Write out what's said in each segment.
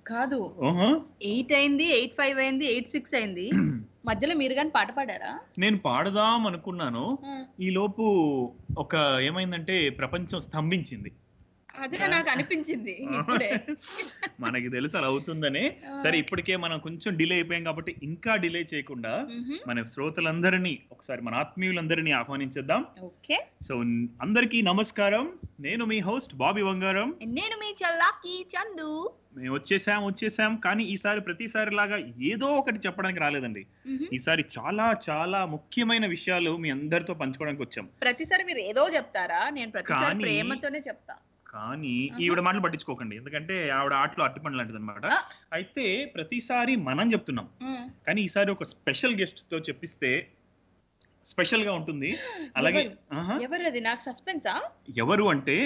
కాదు ఓహో ఎయిట్ అయింది ఎయిట్ ఫైవ్ అయింది ఎయిట్ సిక్స్ అయింది మధ్యలో మీరు కానీ పాట పాడారా నేను పాడదాం అనుకున్నాను ఈ లోపు ఒక ఏమైందంటే ప్రపంచం స్తంభించింది అదే నాకు అనిపించింది ఇప్పుడే మనకి తెలుసు అలా అవుతుందని సరే ఇప్పటికే మనం కొంచెం డిలే అయిపోయాం కాబట్టి ఇంకా డిలే చేయకుండా మ్హూ. మన శ్రోతలందరినీ ఒకసారి మన ఆత్మీయులందరినీ ఆహ్వానించేద్దాం ఓకే సో అందరికీ నమస్కారం నేను మీ హోస్ట్ బాబీ వంగారం నేను మీ చల్లాకి చందు మేము వచ్చేసాం వచ్చేసాం కానీ ఈసారి ప్రతిసారి లాగా ఏదో ఒకటి చెప్పడానికి రాలేదండి మ్హూ. ఈసారి చాలా చాలా ముఖ్యమైన విషయాలు మీ అందరితో పంచుకోవడానికి వచ్చాం ప్రతిసారి మీరు ఏదో చెప్తారా నేను ప్రతిసారి కానీ- ప్రేమతోనే చెప్తా కానీ ఆహా. ఈవిడ మాటలు పట్టించుకోకండి ఎందుకంటే ఆవిడ ఆటలో అట్టిపండు లాంటిది అనమాట ఆ. అయితే ప్రతిసారి మనం చెప్తున్నాం మ్. కానీ ఈసారి ఒక స్పెషల్ గెస్ట్ తో చెప్పిస్తే స్పెషల్ గా ఉంటుంది అలాగే ఎవరు? ఆహా. ఎవరు అది నాకు సస్పెన్సా ఎవరు అంటే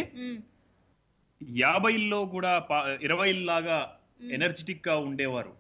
యాభైల్లో కూడా పా- ఇరవైల్లాగా ఎనర్జెటిక్ గా ఉండేవారు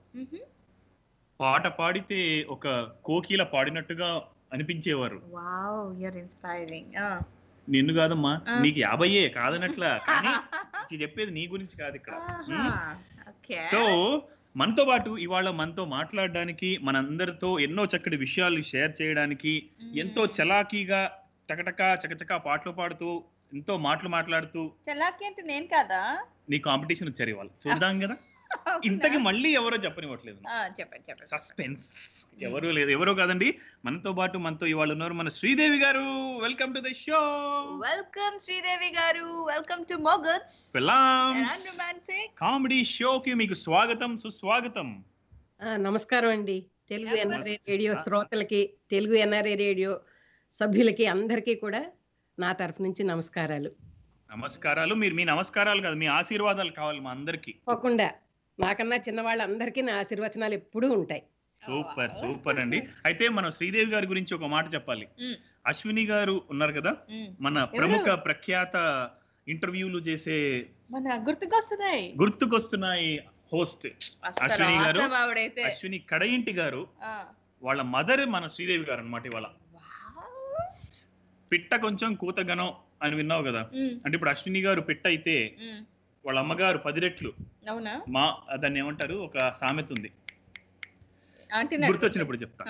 పాట పాడితే ఒక కోకిల పాడినట్టుగా అనిపించేవారు వావ్ యూర్ ఇన్స్పైరింగ్ నిన్ను కాదమ్మా ఆ. నీకు యాభైయే కాదనట్లా కానీ ఇది చెప్పేది నీ గురించి కాదు ఇక్కడ ఉమ్. ఓకే సో మనతో పాటు ఇవాళ మనతో మాట్లాడడానికి మనందరితో ఎన్నో చక్కటి విషయాలు షేర్ చేయడానికి ఎంతో చలాకీగా టకటక చకచకా పాటలు పాడుతూ ఎంతో మాటలు మాట్లాడుతూ చలాకి అంటే నేను కాదా నీ కాంపిటీషన్ వచ్చారు ఇవాళ చూద్దాం కదా ఇంతకి మళ్ళీ ఎవరో చెప్పనివ్వట్లేదు ఆ, చెప్పండి చెప్పండి సస్పెన్స్ ఎవరు లేదు ఎవరో కాదండి మనతో పాటు మనతో ఇవాళ ఉన్నారు మన శ్రీదేవి గారు welcome to the show welcome Sridevi గారు welcome to Moguds Pellams romantic comedy షోకి మీకు స్వాగతం సుస్వాగతం ఆ, నమస్కారం అండి తెలుగు నమస్తే. ఎన్ఆర్ఏ రేడియో శ్రోతలకి తెలుగు ఎన్ఆర్ఏ రేడియో సభ్యులకి అందరికీ కూడా నా తరఫు నుంచి నమస్కారాలు నమస్కారాలు మీరు మీ నమస్కారాలు కాదు మీ ఆశీర్వాదాలు కావాలి మా అందరికి తప్పకుండా నాకన్నా చిన్న వాళ్ళందరికీ నా ఆశీర్వచనాలు ఎప్పుడూ ఉంటాయి సూపర్ సూపర్ అండి అయితే మనం శ్రీదేవి గారి గురించి ఒక మాట చెప్పాలి మ్మ్. అశ్విని గారు ఉన్నారు కదా మన ప్రముఖ ప్రఖ్యాత ఇంటర్వ్యూలు చేసే మన గుర్తుకొస్తున్నాయి గుర్తుకొస్తున్నాయి హోస్ట్ అస్సలు అశ్విని గారు? awesome ఆవిడైతే అశ్విని కడయింటి గారు ఆ. వాళ్ళ మదర్ మన శ్రీదేవి గారు అనమాట ఇవాళ Wow. పిట్ట కొంచెం కూతగనం అని విన్నావు కదా మ్మ్. అంటే ఇప్పుడు అశ్విని గారు పిట్ట అయితే మ్మ్. వాళ్ళ అమ్మగారు పది రెట్లు అవునా మా దాన్ని ఏమంటారు ఒక సామెత ఉంది ఆంటీ గుర్తొచ్చినప్పుడు చెప్తా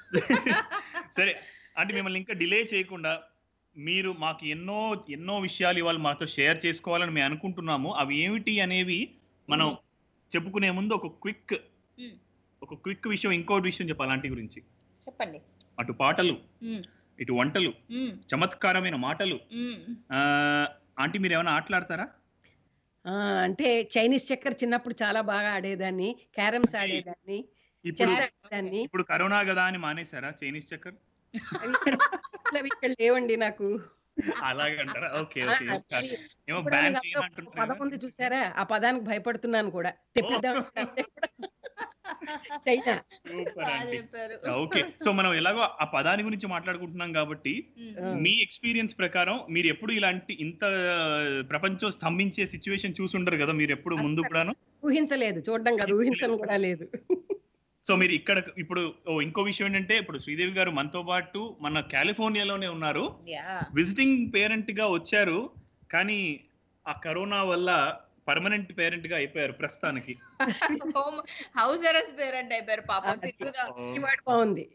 సరే అంటే మిమ్మల్ని ఇంకా డిలే చేయకుండా మీరు మాకు ఎన్నో ఎన్నో విషయాలు ఇవాళ మాతో షేర్ చేసుకోవాలని మేము అనుకుంటున్నాము అవి ఏమిటి అనేవి మనం చెప్పుకునే ముందు ఒక క్విక్ మ్మ్. ఒక క్విక్ విషయం ఇంకోటి విషయం చెప్పాలి ఆంటీ గురించి చెప్పండి అటు పాటలు మ్మ్. ఇటు వంటలు మ్మ్. చమత్కారమైన మాటలు మ్మ్. ఆ, ఆంటీ మీరు ఏమైనా ఆటలాడతారా ఆ, అంటే చైనీస్ చక్కర్ చిన్నప్పుడు చాలా బాగా ఆడేదాన్ని క్యారమ్స్ ఆడేదాన్ని ఇప్పుడు చెస్ ఆడేదాన్ని ఇప్పుడు కరోనా కదా అని మానేశారా చైనీస్ చక్కర్ అవి ఇక్కడ అవి ఇక్కడ లేవండి నాకు అలాగంటారా ఓకే ఆ, ఓకే అది ఏమో ఇప్పుడు బ్యాన్ అందులో ఒక చేయమంటుంటారు పదం ఉంది చూసారా ఆ పదానికి భయపడుతున్నాను కూడా తెప్పిద్దాం అంటే కూడా చైనా సూపర్ బాగా ఆంటీ చెప్పారు ఓకే సో మనం ఎలాగో ఆ పదాని గురించి మాట్లాడుకుంటున్నాం కాబట్టి మ్మ్. మీ ఎక్స్పీరియన్స్ ప్రకారం మీరు ఎప్పుడు ఇలాంటి ఇంత ప్రపంచం స్తంభించే సిచ్యువేషన్ చూసుండరు కదా మీరు ఎప్పుడు ముందు కూడాను ఊహించలేదు చూడడం కాదు ఊహించడం కూడా లేదు సో మీరు ఇక్కడ ఇప్పుడు ఓ ఇంకో విషయం ఏంటంటే ఇప్పుడు శ్రీదేవి గారు మనతో పాటు మన కాలిఫోర్నియాలోనే ఉన్నారు Yeah. విజిటింగ్ పేరెంట్ గా వచ్చారు కానీ ఆ కరోనా వల్ల పర్మనెంట్ పేరెంట్ గా అయిపోయారు ప్రస్తుతానికి హోమ్ హౌస్ అరెస్ట్ పేరెంట్ అయిపోయారు పాపం తిరుగుదా ఈ మాట బాగుంది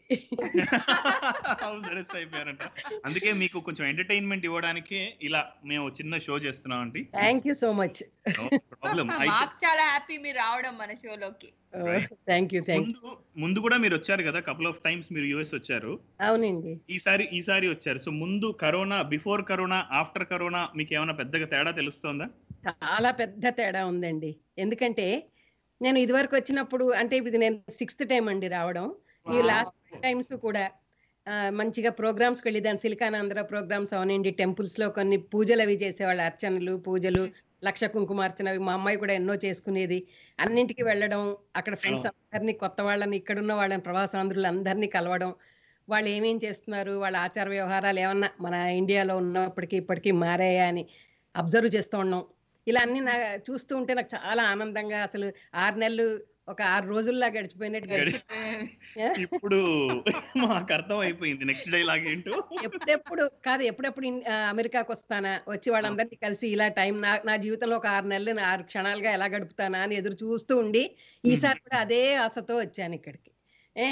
హౌస్ అరెస్ట్ అయిపోయారంట అందుకే మీకు కొంచెం ఎంటర్టైన్మెంట్ ఇవ్వడానికి ఇలా మేము చిన్న షో చేస్తున్నాం అండి thank you so much problem మాకు చాలా హ్యాపీ మీరు రావడం మన షోలోకి థ్యాంక్ యూ థ్యాంక్ ముందు ముందు కూడా మీరు వచ్చారు కదా కపుల్ ఆఫ్ టైమ్స్ మీరు యుఎస్ వచ్చారు అవునండి ఈసారి ఈసారి వచ్చారు సో ముందు corona before corona after corona మీకు ఏమైనా పెద్దగా తేడా తెలుస్తోందా చాలా పెద్ద తేడా ఉందండి ఎందుకంటే నేను ఇదివరకు వచ్చినప్పుడు అంటే ఇది నేను సిక్స్త్ టైం అండి రావడం ఈ Wow. లాస్ట్ టైమ్స్ కూడా ఆ, మంచిగా ప్రోగ్రామ్స్కి వెళ్ళేదాన్ని సిలికానాంధ్ర ప్రోగ్రామ్స్ అవనండి temples లో కొన్ని పూజలు అవి చేసేవాళ్ళు అర్చనలు పూజలు లక్ష కుంకుమార్చన అవి మా అమ్మాయి కూడా ఎన్నో చేసుకునేది అన్నింటికి వెళ్ళడం అక్కడ ఫ్రెండ్స్ Oh. అందరినీ కొత్త వాళ్ళని ఇక్కడున్న వాళ్ళని ప్రవాసాంధ్రులు అందరినీ కలవడం వాళ్ళు ఏమేం చేస్తున్నారు వాళ్ళ ఆచార వ్యవహారాలు ఏమన్నా మన ఇండియాలో ఉన్నప్పటికీ ఇప్పటికీ మారాయా అని అబ్జర్వ్ చేస్తూ ఉన్నాం ఇలా అన్ని నా చూస్తూ ఉంటే నాకు చాలా ఆనందంగా అసలు ఆరు నెలలు ఒక ఆరు రోజుల్లా గడిచిపోయినట్టు గడి- గడిచి ఇప్పుడు మాకు అర్థం అయిపోయింది నెక్స్ట్ డైలాగ్ ఏంటో ఎప్పుడెప్పుడు కాదు ఎప్పుడెప్పుడు ఇన్- ఆ, అమెరికాకు వస్తానా వచ్చి వాళ్ళందరినీ కలిసి ఇలా టైం నా నా జీవితంలో ఒక ఆరు నెలలు నా ఆరు క్షణాలుగా ఎలా గడుపుతానా అని ఎదురు చూస్తూ ఉండి ఈసారి కూడా అదే ఆశతో వచ్చాను ఇక్కడికి ఏ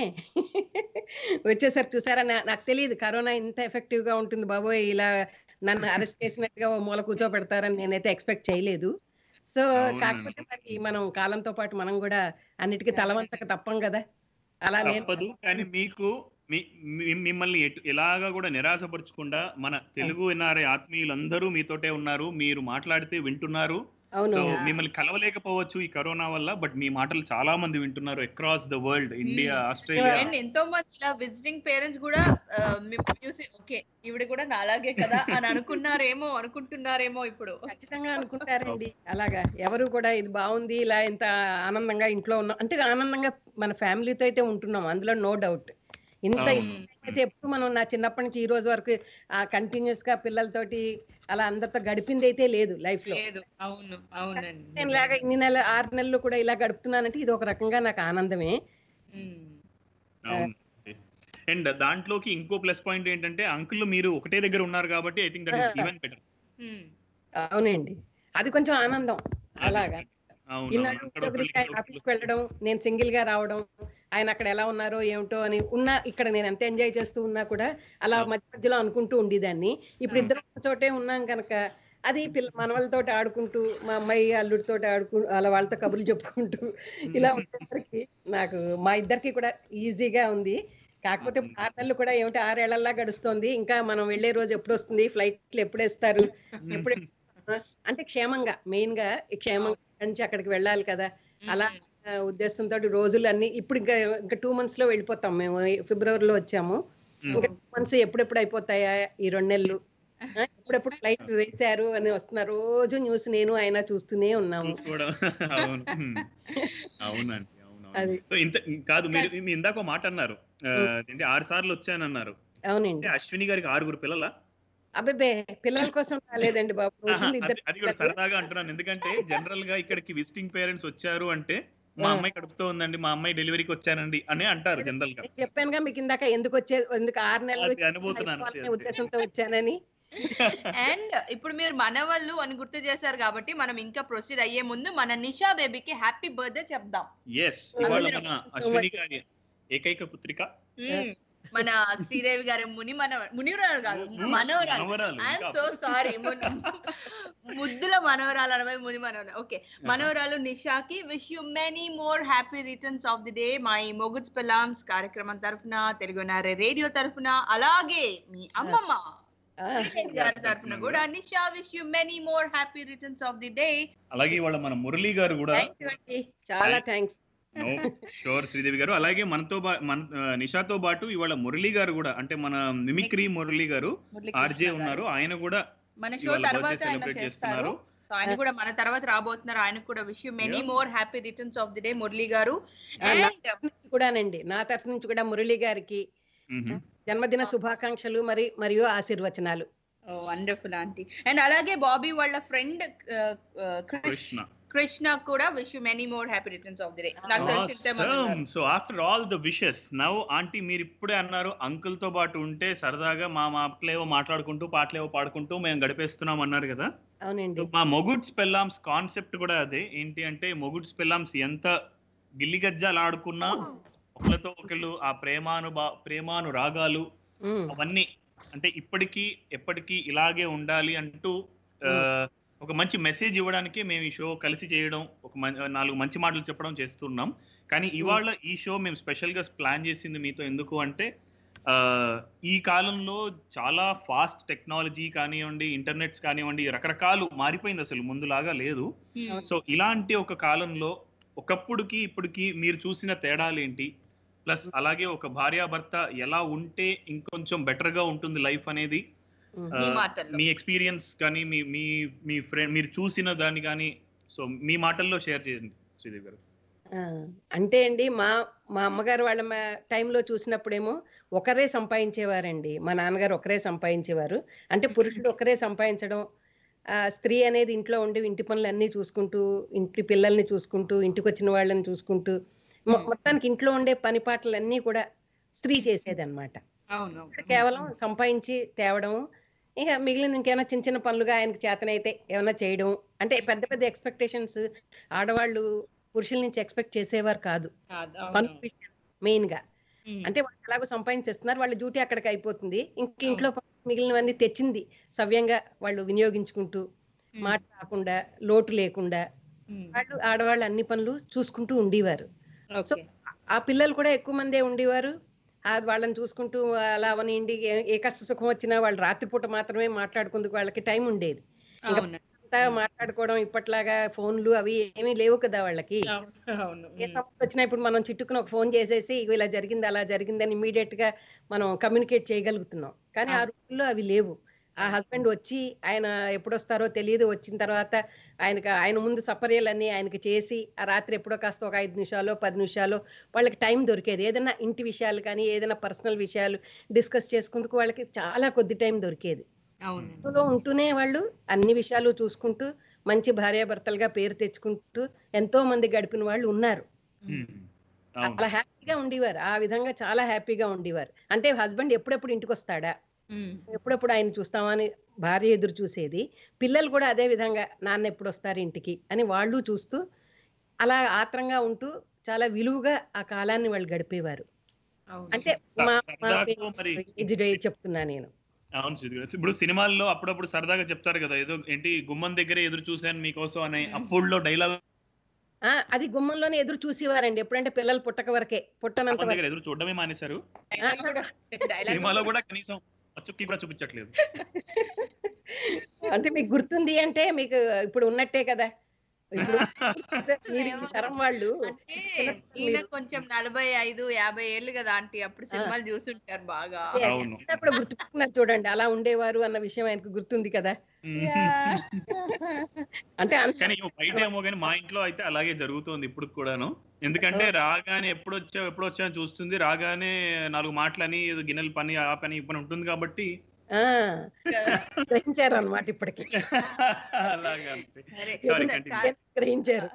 వచ్చేసరికి చూసారా నా- నాకు తెలియదు కరోనా ఇంత ఎఫెక్టివ్ గా ఉంటుంది బాబోయ్ ఇలా నన్ను అరెస్ట్ చేసినట్టుగా ఓ మూల కూర్చోబెడతారని నేనైతే ఎక్స్పెక్ట్ చేయలేదు సో అవునండి. కాకపోతే మరి మనం కాలంతో పాటు మనం కూడా అన్నిటికీ తలవంచక తప్పం కదా అలా నేను తప్పదు కానీ మీకు మీ- మీ- మిమ్మల్ని ఎటు ఎలాగా కూడా నిరాశపరచకుండా మన తెలుగు ఎన్ఆర్ఐ ఆత్మీయులందరూ మీతోటే ఉన్నారు మీరు మాట్లాడితే వింటున్నారు అవును సో మిమ్మల్ని కలవలేకపోవచ్చు ఈ కరోనా వల్ల బట్ మీ మాటలు చాలా మంది వింటున్నారు across the world India Australia and ఎంతో మంది ఇలా విజిటింగ్ పేరెంట్స్ కూడా ఆ, మిమ్మల్ని చూసి ఓకే ఈవిడ కూడా నాలాగే కదా అని అనుకున్నారేమో అనుకుంటున్నారేమో ఇప్పుడు ఖచ్చితంగా అనుకుంటారండి అలాగా ఎవరు కూడా ఇది బాగుంది ఇలా ఇంత ఆనందంగా ఇంట్లో ఉన్నాం అంటే ఆనందంగా మన ఫ్యామిలీతో అయితే ఉంటున్నాం అందులో నో డౌట్ ఇంత అవును. అయితే ఎప్పుడు మనం నా చిన్నప్పటి నుంచి ఈ రోజు వరకు ఆ కంటిన్యూస్ గా పిల్లలతోటి అలా అందరితో గడిపింది అయితే లేదు లైఫ్ లో లేదు అవును అవునండి నేను ఇలాగా ఇన్ని నెల ఆరు నెలలు కూడా ఇలా గడుపుతున్నానంటే ఇది ఒక రకంగా నాకు ఆనందమే ఉమ్. అవును అండ్ దాంట్లోకి ఇంకో ప్లస్ పాయింట్ ఏంటంటే అంకుల్ మీరు ఒకటే దగ్గర ఉన్నారు కాబట్టి I think that is even better um. అవునండి అది కొంచెం ఆనందం అలాగా అవును ఇన్నాళ్ళు అక్కడ ఒకరికి ఒకళ్ళు, ఆయన ఇక్కడ ఆఫీస్కి వెళ్ళడం నేను సింగిల్ గా రావడం ఆయన అక్కడ ఎలా ఉన్నారో ఏమిటో అని ఉన్నా ఇక్కడ నేను ఎంత ఎంజాయ్ చేస్తూ ఉన్నా కూడా అలా అవును. మధ్య మధ్యలో అనుకుంటూ ఉండేదాన్ని ఇప్పుడు అవును. ఇద్దరం ఒక చోటే ఉన్నాం కనుక అది పిల్ల మనవలతో ఆడుకుంటూ మా అమ్మాయి అల్లుడితో ఆడుకు అలా వాళ్ళతో కబుర్లు చెప్పుకుంటూ ఇలా ఉండేసరికి నాకు మా ఇద్దరికి కూడా ఈజీగా ఉంది కాకపోతే అవును. ఆరు నెలలు కూడా ఏమిటి ఆరేళ్లలా గడుస్తోంది ఇంకా మనం వెళ్ళే రోజు ఎప్పుడు వస్తుంది ఫ్లైట్లు ఎప్పుడు వేస్తారు ఎప్పుడు అంటే క్షేమంగా మెయిన్ గా ఈ క్షేమంగా నుంచి అక్కడికి వెళ్ళాలి కదా అలా ఆ, ఉద్దేశంతో రోజులు అన్ని ఇప్పుడు ఇంకా ఇంకా టూ మంత్స్ లో వెళ్ళిపోతాం మేము ఫిబ్రవరిలో వచ్చాము ఇంకా టూ మంత్స్ ఎప్పుడెప్పుడు అయిపోతాయా ఈ రెండు నెలలు ఆ, ఎప్పుడెప్పుడు ఫ్లైట్ వేశారు అని వస్తున్నారు రోజు న్యూస్ నేను ఆయన చూస్తూనే ఉన్నాము చూసుకోవడం అవును Hmm. అవునండి అవును అది. సో ఇంత కాదు మీరు మీరు ఇందాక ఒక మాట అన్నారు ఆ, ఏంటి ఆరు సార్లు వచ్చానన్నారు అవునండి అంటే అశ్విని గారికి ఆరుగురు పిల్లల అబ్బాబే పిల్లల కోసం రాలేదండి బాబు వచ్చింది ఇద్దరు అది కూడా సరదాగా అంటున్నాను ఎందుకంటే జనరల్ గా ఇక్కడికి విజిటింగ్ పేరెంట్స్ వచ్చారు అంటే మా ఆ. అమ్మాయి కడుపుతో ఉందండి మా అమ్మాయి డెలివరీకి వచ్చానండి అని అంటారు జనరల్ గా నేను చెప్పానుగా మీకు ఇందాక ఎందుకు వచ్చే ఎందుకు ఆరు నెలలు అది అనుభూతున్నాను అంతే, అయిపోవాలనే అంతే. ఉద్దేశంతో వచ్చానని అండ్ ఇప్పుడు మీరు మనవాళ్ళు అని గుర్తు చేశారు కాబట్టి మనం ఇంకా ప్రొసీడ్ అయ్యే ముందు మన నిషా బేబీకి హ్యాపీ బర్త్డే చెప్దాం ఎస్ ఇవాళ అందరం. మన అశ్విని గారి ఏకైక పుత్రిక మ్మ్. మన శ్రీదేవి గారి ముని మన మునివరాలు కాదు మనవరాలు మనవరాలు, ఐఎమ్ ఇంకా సో సారీ ముద్దుల మనవరాలు అనబోయి ముని మనవరాలు ఓకే మనవరాలు నిషాకి wish you many more happy returns of the day my Moguds Pellams కార్యక్రమం తరఫున తెలుగు నారే రేడియో తరఫున అలాగే మీ అమ్మమ్మ ఆ, శ్రీదేవి గారి తరఫున కూడా Nisha wish you many more happy returns of the day అలాగే ఇవాళ మన మురళి గారు కూడా థ్యాంక్ యూ అండి చాలా థ్యాంక్స్ షోర్ శ్రీదేవి గారు అలాగే మనతో బా- మన ఆ, నిషాతో పాటు ఇవాళ మురళి గారు కూడా అంటే మన మిమిక్రీ మురళి గారు ఆర్జే ఉన్నారు ఆయన కూడా మన షో ఇవాళ తర్వాత birthday ఆయన celebrate చేస్తారు చేస్తున్నారు. సో ఆయన కూడా మన తర్వాత రాబోతున్నారు ఆయన కూడా wish you many Yeah. More happy returns of the day Murali గారు ఆ, నా అండ్ తరఫు నుంచి కూడానండి నా తరఫు నుంచి కూడా మురళి గారికి మ్మ్. జన్మదిన శుభాకాంక్షలు మరి మరియు ఆశీర్వచనాలు వండర్ఫుల్ ఆంటీ అండ్ అలాగే బాబీ వాళ్ళ ఫ్రెండ్ కృష్ణ కృష్ణ కూడా wish you many more happy returns of the day నాకు తెలిసి ఇంతే మంది ఉన్నారు. So after all the wishes now aunty మీరు ఇప్పుడే అన్నారు అంకుల్ తో పాటు ఉంటే సరదాగా మా మాటలేవో మాట్లాడుకుంటూ పాటలేవో పాడుకుంటూ మేము గడిపేస్తున్నాం అన్నారు కదా అవునండి మా మొగుడ్స్ పెల్లామ్స్ కాన్సెప్ట్ కూడా అదే ఏంటి అంటే మొగుడ్స్ పెల్లామ్స్ ఎంత గిల్లి గజ్జాలు ఆడుకున్నా ఒకరితో ఒకళ్ళు ఆ ప్రేమానుభా ప్రేమాను రాగాలు ఉమ్, అవన్నీ అంటే ఇప్పటికీ ఎప్పటికీ ఇలాగే ఉండాలి అంటూ ఆ, ఒక మంచి మెసేజ్ ఇవ్వడానికి మేము ఈ షో కలిసి చేయడం ఒక మం- నాలుగు మంచి మాటలు చెప్పడం చేస్తున్నాం కానీ ఇవాళ ఈ షో మేము స్పెషల్ గా ప్లాన్ చేసింది మీతో ఎందుకు అంటే ఆ, ఈ కాలంలో చాలా ఫాస్ట్ టెక్నాలజీ కానివ్వండి ఇంటర్నెట్స్ కానివ్వండి రకరకాలు మారిపోయింది అసలు ముందులాగా లేదు Hmm. సో ఇలాంటి ఒక కాలంలో ఒకప్పుడుకి ఇప్పటికి మీరు చూసిన తేడాలు ఏంటి ప్లస్ అలాగే ఒక భార్యాభర్త ఎలా ఉంటే ఇంకొంచెం బెటర్ గా ఉంటుంది లైఫ్ అనేది ఉమ్. ఆ, మీ మాటల్లో మీ ఎక్స్పీరియన్స్ కానీ మీ మీ మీ ఫ్రెండ్ మీరు చూసిన దాన్ని కానీ సో మీ మాటల్లో షేర్ చేయండి శ్రీదేవి గారు ఆ, అంటే అండి మా మా అమ్మగారు వాళ్ళ మా- టైంలో చూసినప్పుడేమో ఒకరే సంపాదించేవారండి మా నాన్నగారు ఒకరే సంపాదించేవారు అంటే పురుషుడు ఒకరే సంపాదించడం ఆ స్త్రీ అనేది ఇంట్లో ఉండి ఇంటి పనులు అన్నీ చూసుకుంటూ ఇంటి పిల్లల్ని చూసుకుంటూ ఇంటికి వచ్చిన వాళ్ళని చూసుకుంటూ మొ- Hmm. మొత్తానికి ఇంట్లో ఉండే పని పాటలన్నీ కూడా స్త్రీ చేసేదన్నమాట అవును కేవలం సంపాదించి తేవడం ఇక మిగిలిన ఇంకేమైనా చిన్న చిన్న పనులుగా ఆయనకి చేతనైతే ఏమైనా చేయడం అంటే పెద్ద పెద్ద ఎక్స్పెక్టేషన్స్ ఆడవాళ్ళు పురుషుల నుంచి ఎక్స్పెక్ట్ చేసేవారు కాదు పనుల మెయిన్ గా అంటే వాళ్ళు ఎలాగో సంపాదించేస్తున్నారు వాళ్ళ డ్యూటీ అక్కడికి అయిపోతుంది ఇంక ఇంట్లో పనులు మిగిలినవన్నీ తెచ్చింది సవ్యంగా వాళ్ళు వినియోగించుకుంటూ మాట రాకుండా లోటు లేకుండా వాళ్ళు ఆడవాళ్ళు అన్ని పనులు చూసుకుంటూ ఉండేవారు సో ఆ పిల్లలు కూడా ఎక్కువ మందే ఉండేవారు ఆ వాళ్ళని చూసుకుంటూ అలా అవనిండి ఏ- ఏ కష్ట సుఖం వచ్చినా వాళ్ళు రాత్రిపూట మాత్రమే మాట్లాడుకుందుకు వాళ్ళకి టైం ఉండేది ఇంకా అవును అంతా మాట్లాడుకోవడం ఇప్పట్లాగా ఫోన్లు అవి ఏమీ లేవు కదా వాళ్ళకి అవును ఏ సమస్య వచ్చినా ఇప్పుడు మనం చిట్టుకుని ఒక ఫోన్ చేసేసి ఇగో ఇలా జరిగింది అలా జరిగింది అని ఇమీడియట్ గా మనం కమ్యూనికేట్ చేయగలుగుతున్నాం కానీ ఆ రోజుల్లో అవి లేవు ఆ హస్బెండ్ వచ్చి ఆయన ఎప్పుడు వస్తారో తెలియదు వచ్చిన తర్వాత ఆయనకి ఆయన ముందు సపర్యలన్నీ ఆయనకి చేసి ఆ రాత్రి ఎప్పుడో కాస్త ఒక ఐదు నిమిషాలు పది నిమిషాలు వాళ్ళకి టైం దొరికేది ఏదైనా ఇంటి విషయాలు కానీ ఏదైనా పర్సనల్ విషయాలు డిస్కస్ చేసుకుందుకు వాళ్ళకి చాలా కొద్ది టైం దొరికేది అవును ఇంట్లో ఉంటూనే వాళ్ళు అన్ని విషయాలు చూసుకుంటూ మంచి భార్యాభర్తలుగా పేరు తెచ్చుకుంటూ ఎంతో మంది గడిపిన వాళ్ళు ఉన్నారు అవును అలా హ్యాపీగా ఉండేవారు ఆ విధంగా చాలా హ్యాపీగా ఉండేవారు అంటే హస్బెండ్ ఎప్పుడెప్పుడు ఇంటికి వస్తాడా ఎప్పుడెప్పుడు ఆయన చూస్తామా అని భార్య ఎదురు చూసేది పిల్లలు కూడా అదే విధంగా నాన్న ఎప్పుడు వస్తారు ఇంటికి అని వాళ్ళు చూస్తూ అలా ఆత్రంగా ఉంటూ చాలా విలువగా ఆ కాలాన్ని వాళ్ళు గడిపేవారు అవును అంటే స- మా సరదాకు మరి ఏజ్డ్ చెప్తున్నా నేను అవును సిద్ధు గారు. ఇప్పుడు సినిమాల్లో అప్పుడప్పుడు సరదాగా చెప్తారు కదా ఏదో ఏంటి గుమ్మం దగ్గర ఎదురు చూశాను మీకోసం అనే అప్పుడులో డైలాగ్ ఆ అది గుమ్మంలోనే ఎదురు చూసేవారండి ఎప్పుడంటే పిల్లలు పుట్టక వరకే పుట్టనంత వరకు దగ్గర ఎదురు చూడడమే మానేశారు Dialogue కూడా dialogue సినిమాలో కూడా కనీసం చుక్కి కూడా చూపించట్లేదు అంటే మీకు గుర్తుంది అంటే మీకు ఇప్పుడు ఉన్నట్టే కదా ఇప్పుడు మీరు ఈ తరం వాళ్ళు అంటే ఈయన కొంచెం నలభై ఐదు యాభై ఏళ్ళు కదా ఆంటీ అప్పుడు సినిమాలు చూసుంటారు బాగా అవును అప్పుడు గుర్తుకున్నారు చూడండి అలా ఉండేవారు అన్న విషయం ఆయనకు గుర్తుంది కదా అంటే అంత కానీ బయట ఏమో కానీ మా ఇంట్లో అయితే అలాగే జరుగుతోంది ఇప్పుడు కూడాను ఎందుకంటే రాగానే ఎప్పుడు వచ్చావు ఎప్పుడు వచ్చావు అని చూస్తుంది రాగానే నాలుగు మాటలని ఏదో గిన్నెల పని ఆ పని ఈ పని ఉంటుంది కాబట్టి ఆ గ్రహించారు అనమాట ఇప్పటికి అలాగా అంతే సరే Sorry, సరే, continue. కాదు. గ్రహించారు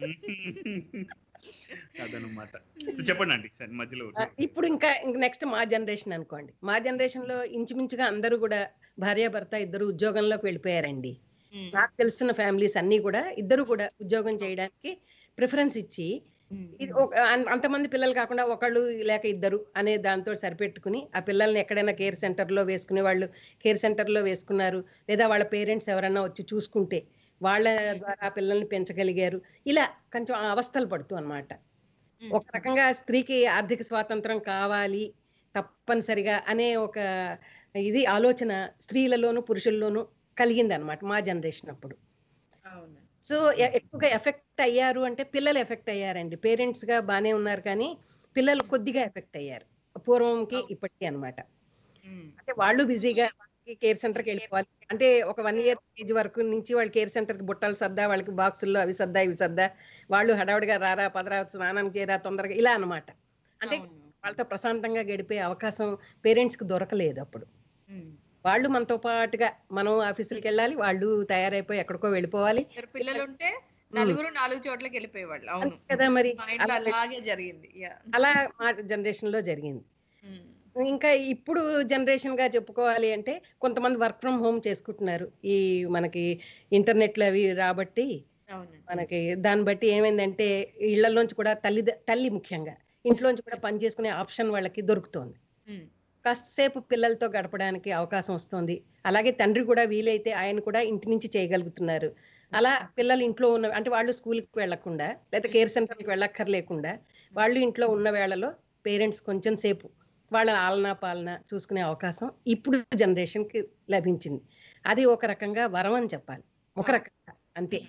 అదనమాట సో చెప్పండి అండి సార్ మధ్యలో ఆ, ఇప్పుడు ఇంకా నెక్స్ట్ మా జనరేషన్ అనుకోండి మా జనరేషన్ లో ఇంచుమించుగా అందరూ కూడా భార్యాభర్త ఇద్దరు ఉద్యోగంలోకి వెళ్ళిపోయారండి ఉమ్, నాకు తెలుస్తున్న ఫ్యామిలీస్ అన్ని కూడా ఇద్దరు కూడా ఉద్యోగం చేయడానికి ప్రిఫరెన్స్ ఇచ్చి ఉమ్, ఇది ఒక అన్- అంతమంది పిల్లలు కాకుండా ఒకళ్ళు లేక ఇద్దరు అనే దాంతో సరిపెట్టుకుని ఆ పిల్లల్ని ఎక్కడైనా కేర్ సెంటర్లో వేసుకునే వాళ్ళు కేర్ సెంటర్లో వేసుకున్నారు లేదా వాళ్ళ పేరెంట్స్ ఎవరైనా వచ్చి చూసుకుంటే వాళ్ళ ద్వారా ఆ పిల్లల్ని పెంచగలిగారు ఇలా కొంచెం ఆ అవస్థలు పడుతూ అన్నమాట ఉమ్, ఒక రకంగా స్త్రీకి ఆర్థిక స్వాతంత్రం కావాలి తప్పనిసరిగా అనే ఒక ఇది ఆలోచన స్త్రీలలోను పురుషుల్లోనూ కలిగింది అనమాట మా జనరేషన్ అప్పుడు అవును సో ఎ- ఎక్కువగా ఎఫెక్ట్ అయ్యారు అంటే పిల్లలు ఎఫెక్ట్ అయ్యారండి పేరెంట్స్ గా బానే ఉన్నారు కానీ పిల్లలు కొద్దిగా ఎఫెక్ట్ అయ్యారు పూర్వంకి ఇప్పటికీ అన్నమాట ఉమ్, అంటే వాళ్ళు బిజీగా కేర్ సెంటర్ కి వెళ్ళిపోవాలి అంటే ఒక వన్ ఇయర్ ఏజ్ వరకు నుంచి వాళ్ళు కేర్ సెంటర్ కి బుట్టలు సర్దా వాళ్ళకి బాక్సుల్లో అవి సర్దా ఇవి సర్దా వాళ్ళు హడావుడిగా రారా పదరా స్నానం చేయరా తొందరగా ఇలా అన్నమాట అంటే అవును. వాళ్ళతో ప్రశాంతంగా గడిపే అవకాశం పేరెంట్స్ కి దొరకలేదు అప్పుడు ఉమ్. వాళ్ళు మనతో పాటుగా మనం ఆఫీసులకి వెళ్ళాలి వాళ్ళు తయారైపోయి ఎక్కడికో వెళ్ళిపోవాలి ఇద్దరు పిల్లలు ఉంటే నలుగురు నాలుగు చోట్లకి వెళ్ళిపోయేవాళ్ళు అవును అంతే కదా మరి మా ఇంట్లో అలా- అలాగే జరిగింది యా అలా మా జనరేషన్ లో జరిగింది ఉమ్, ఇంకా ఇప్పుడు జనరేషన్ గా చెప్పుకోవాలి అంటే కొంతమంది వర్క్ ఫ్రమ్ హోమ్ చేసుకుంటున్నారు ఈ మనకి ఇంటర్నెట్లు అవి రాబట్టి అవును మనకి దాన్ని బట్టి ఏమైందంటే ఇళ్లలోంచి కూడా తల్లి తల్లి ముఖ్యంగా ఇంట్లోంచి కూడా పని చేసుకునే ఆప్షన్ వాళ్ళకి దొరుకుతోంది ఉమ్, కాసేపు పిల్లలతో గడపడానికి అవకాశం వస్తుంది అలాగే తండ్రి కూడా వీలైతే ఆయన కూడా ఇంటి నుంచి చేయగలుగుతున్నారు అలా పిల్లలు ఇంట్లో ఉన్న అంటే వాళ్ళు స్కూల్కి వెళ్లకుండా లేదా కేర్ సెంటర్కి వెళ్ళక్కర్లేకుండా వాళ్ళు ఇంట్లో ఉన్న వేళలో పేరెంట్స్ కొంచెం సేపు వాళ్ళ ఆలనా పాలన చూసుకునే అవకాశం ఇప్పుడు జనరేషన్ కి లభించింది అది ఒక రకంగా వరం అని చెప్పాలి ఒక రకంగా అంతే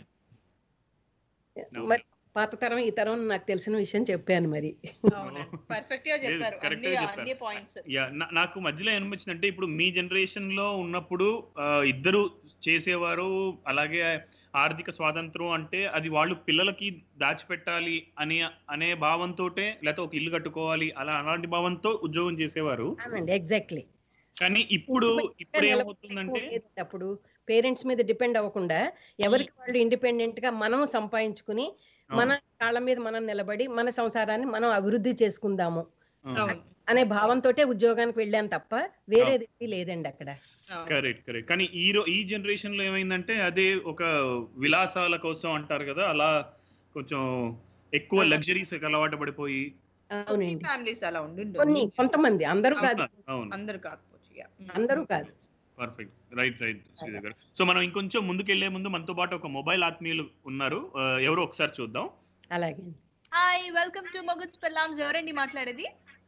మరి పాత తరం ఈ తరం నాకు తెలిసిన విషయం చెప్పాను మరి అవును పర్ఫెక్ట్ గా చెప్పారు correct అన్ని గా చెప్పారు. అన్ని పాయింట్స్ యా నా- నాకు మధ్యలో ఏమనిపించింది అంటే ఇప్పుడు మీ జనరేషన్ లో ఉన్నప్పుడు ఆ, ఇద్దరు చేసేవారు అలాగే ఆర్థిక స్వాతంత్రం అంటే అది వాళ్ళు పిల్లలకి దాచిపెట్టాలి అని అనే భావంతోటే లేకపోతే ఒక ఇల్లు కట్టుకోవాలి అలా అలాంటి భావంతో ఉద్యోగం చేసేవారు అవునండి ఎగ్జాక్ట్లీ కానీ ఇప్పుడు ఇప్పుడు ఏమవుతుందంటే అప్పుడు పేరెంట్స్ మీద డిపెండ్ అవ్వకుండా ఎవరికి వాళ్ళు ఇండిపెండెంట్ గా మనం సంపాదించుకుని మన కాళ్ళ మీద మనం నిలబడి మన సంసారాన్ని మనం అభివృద్ధి చేసుకుందాము అవును అనే భావంతో ఉద్యోగానికి వెళ్ళాను తప్ప వేరేది ఏమీ లేదండి అక్కడ అవును. కరెక్ట్ కరెక్ట్ కానీ ఈ రో ఈ జనరేషన్ లో ఏమైందంటే అదే ఒక విలాసాల కోసం అంటారు కదా అలా కొంచెం ఎక్కువ ఆ. లగ్జరీస్ అలవాటు పడిపోయి అవునండి ఫ్యామిలీస్ అలా ఉండి కొన్ని కొంతమంది అందరూ కాదు అవును అందరు కాకపోవచ్చు yeah. Mm. అందరూ కాదు పర్ఫెక్ట్ రైట్ రైట్ శ్రీదేవి గారు సో మనం ఇంకొంచెం ముందుకెళ్లే ముందు మనతో పాటు ఒక మొబైల్ ఆత్మీయులు ఉన్నారు ఆ, ఎవరో ఒకసారి చూద్దాం అలాగే hi welcome to Moguds Pellams ఎవరండి మాట్లాడేది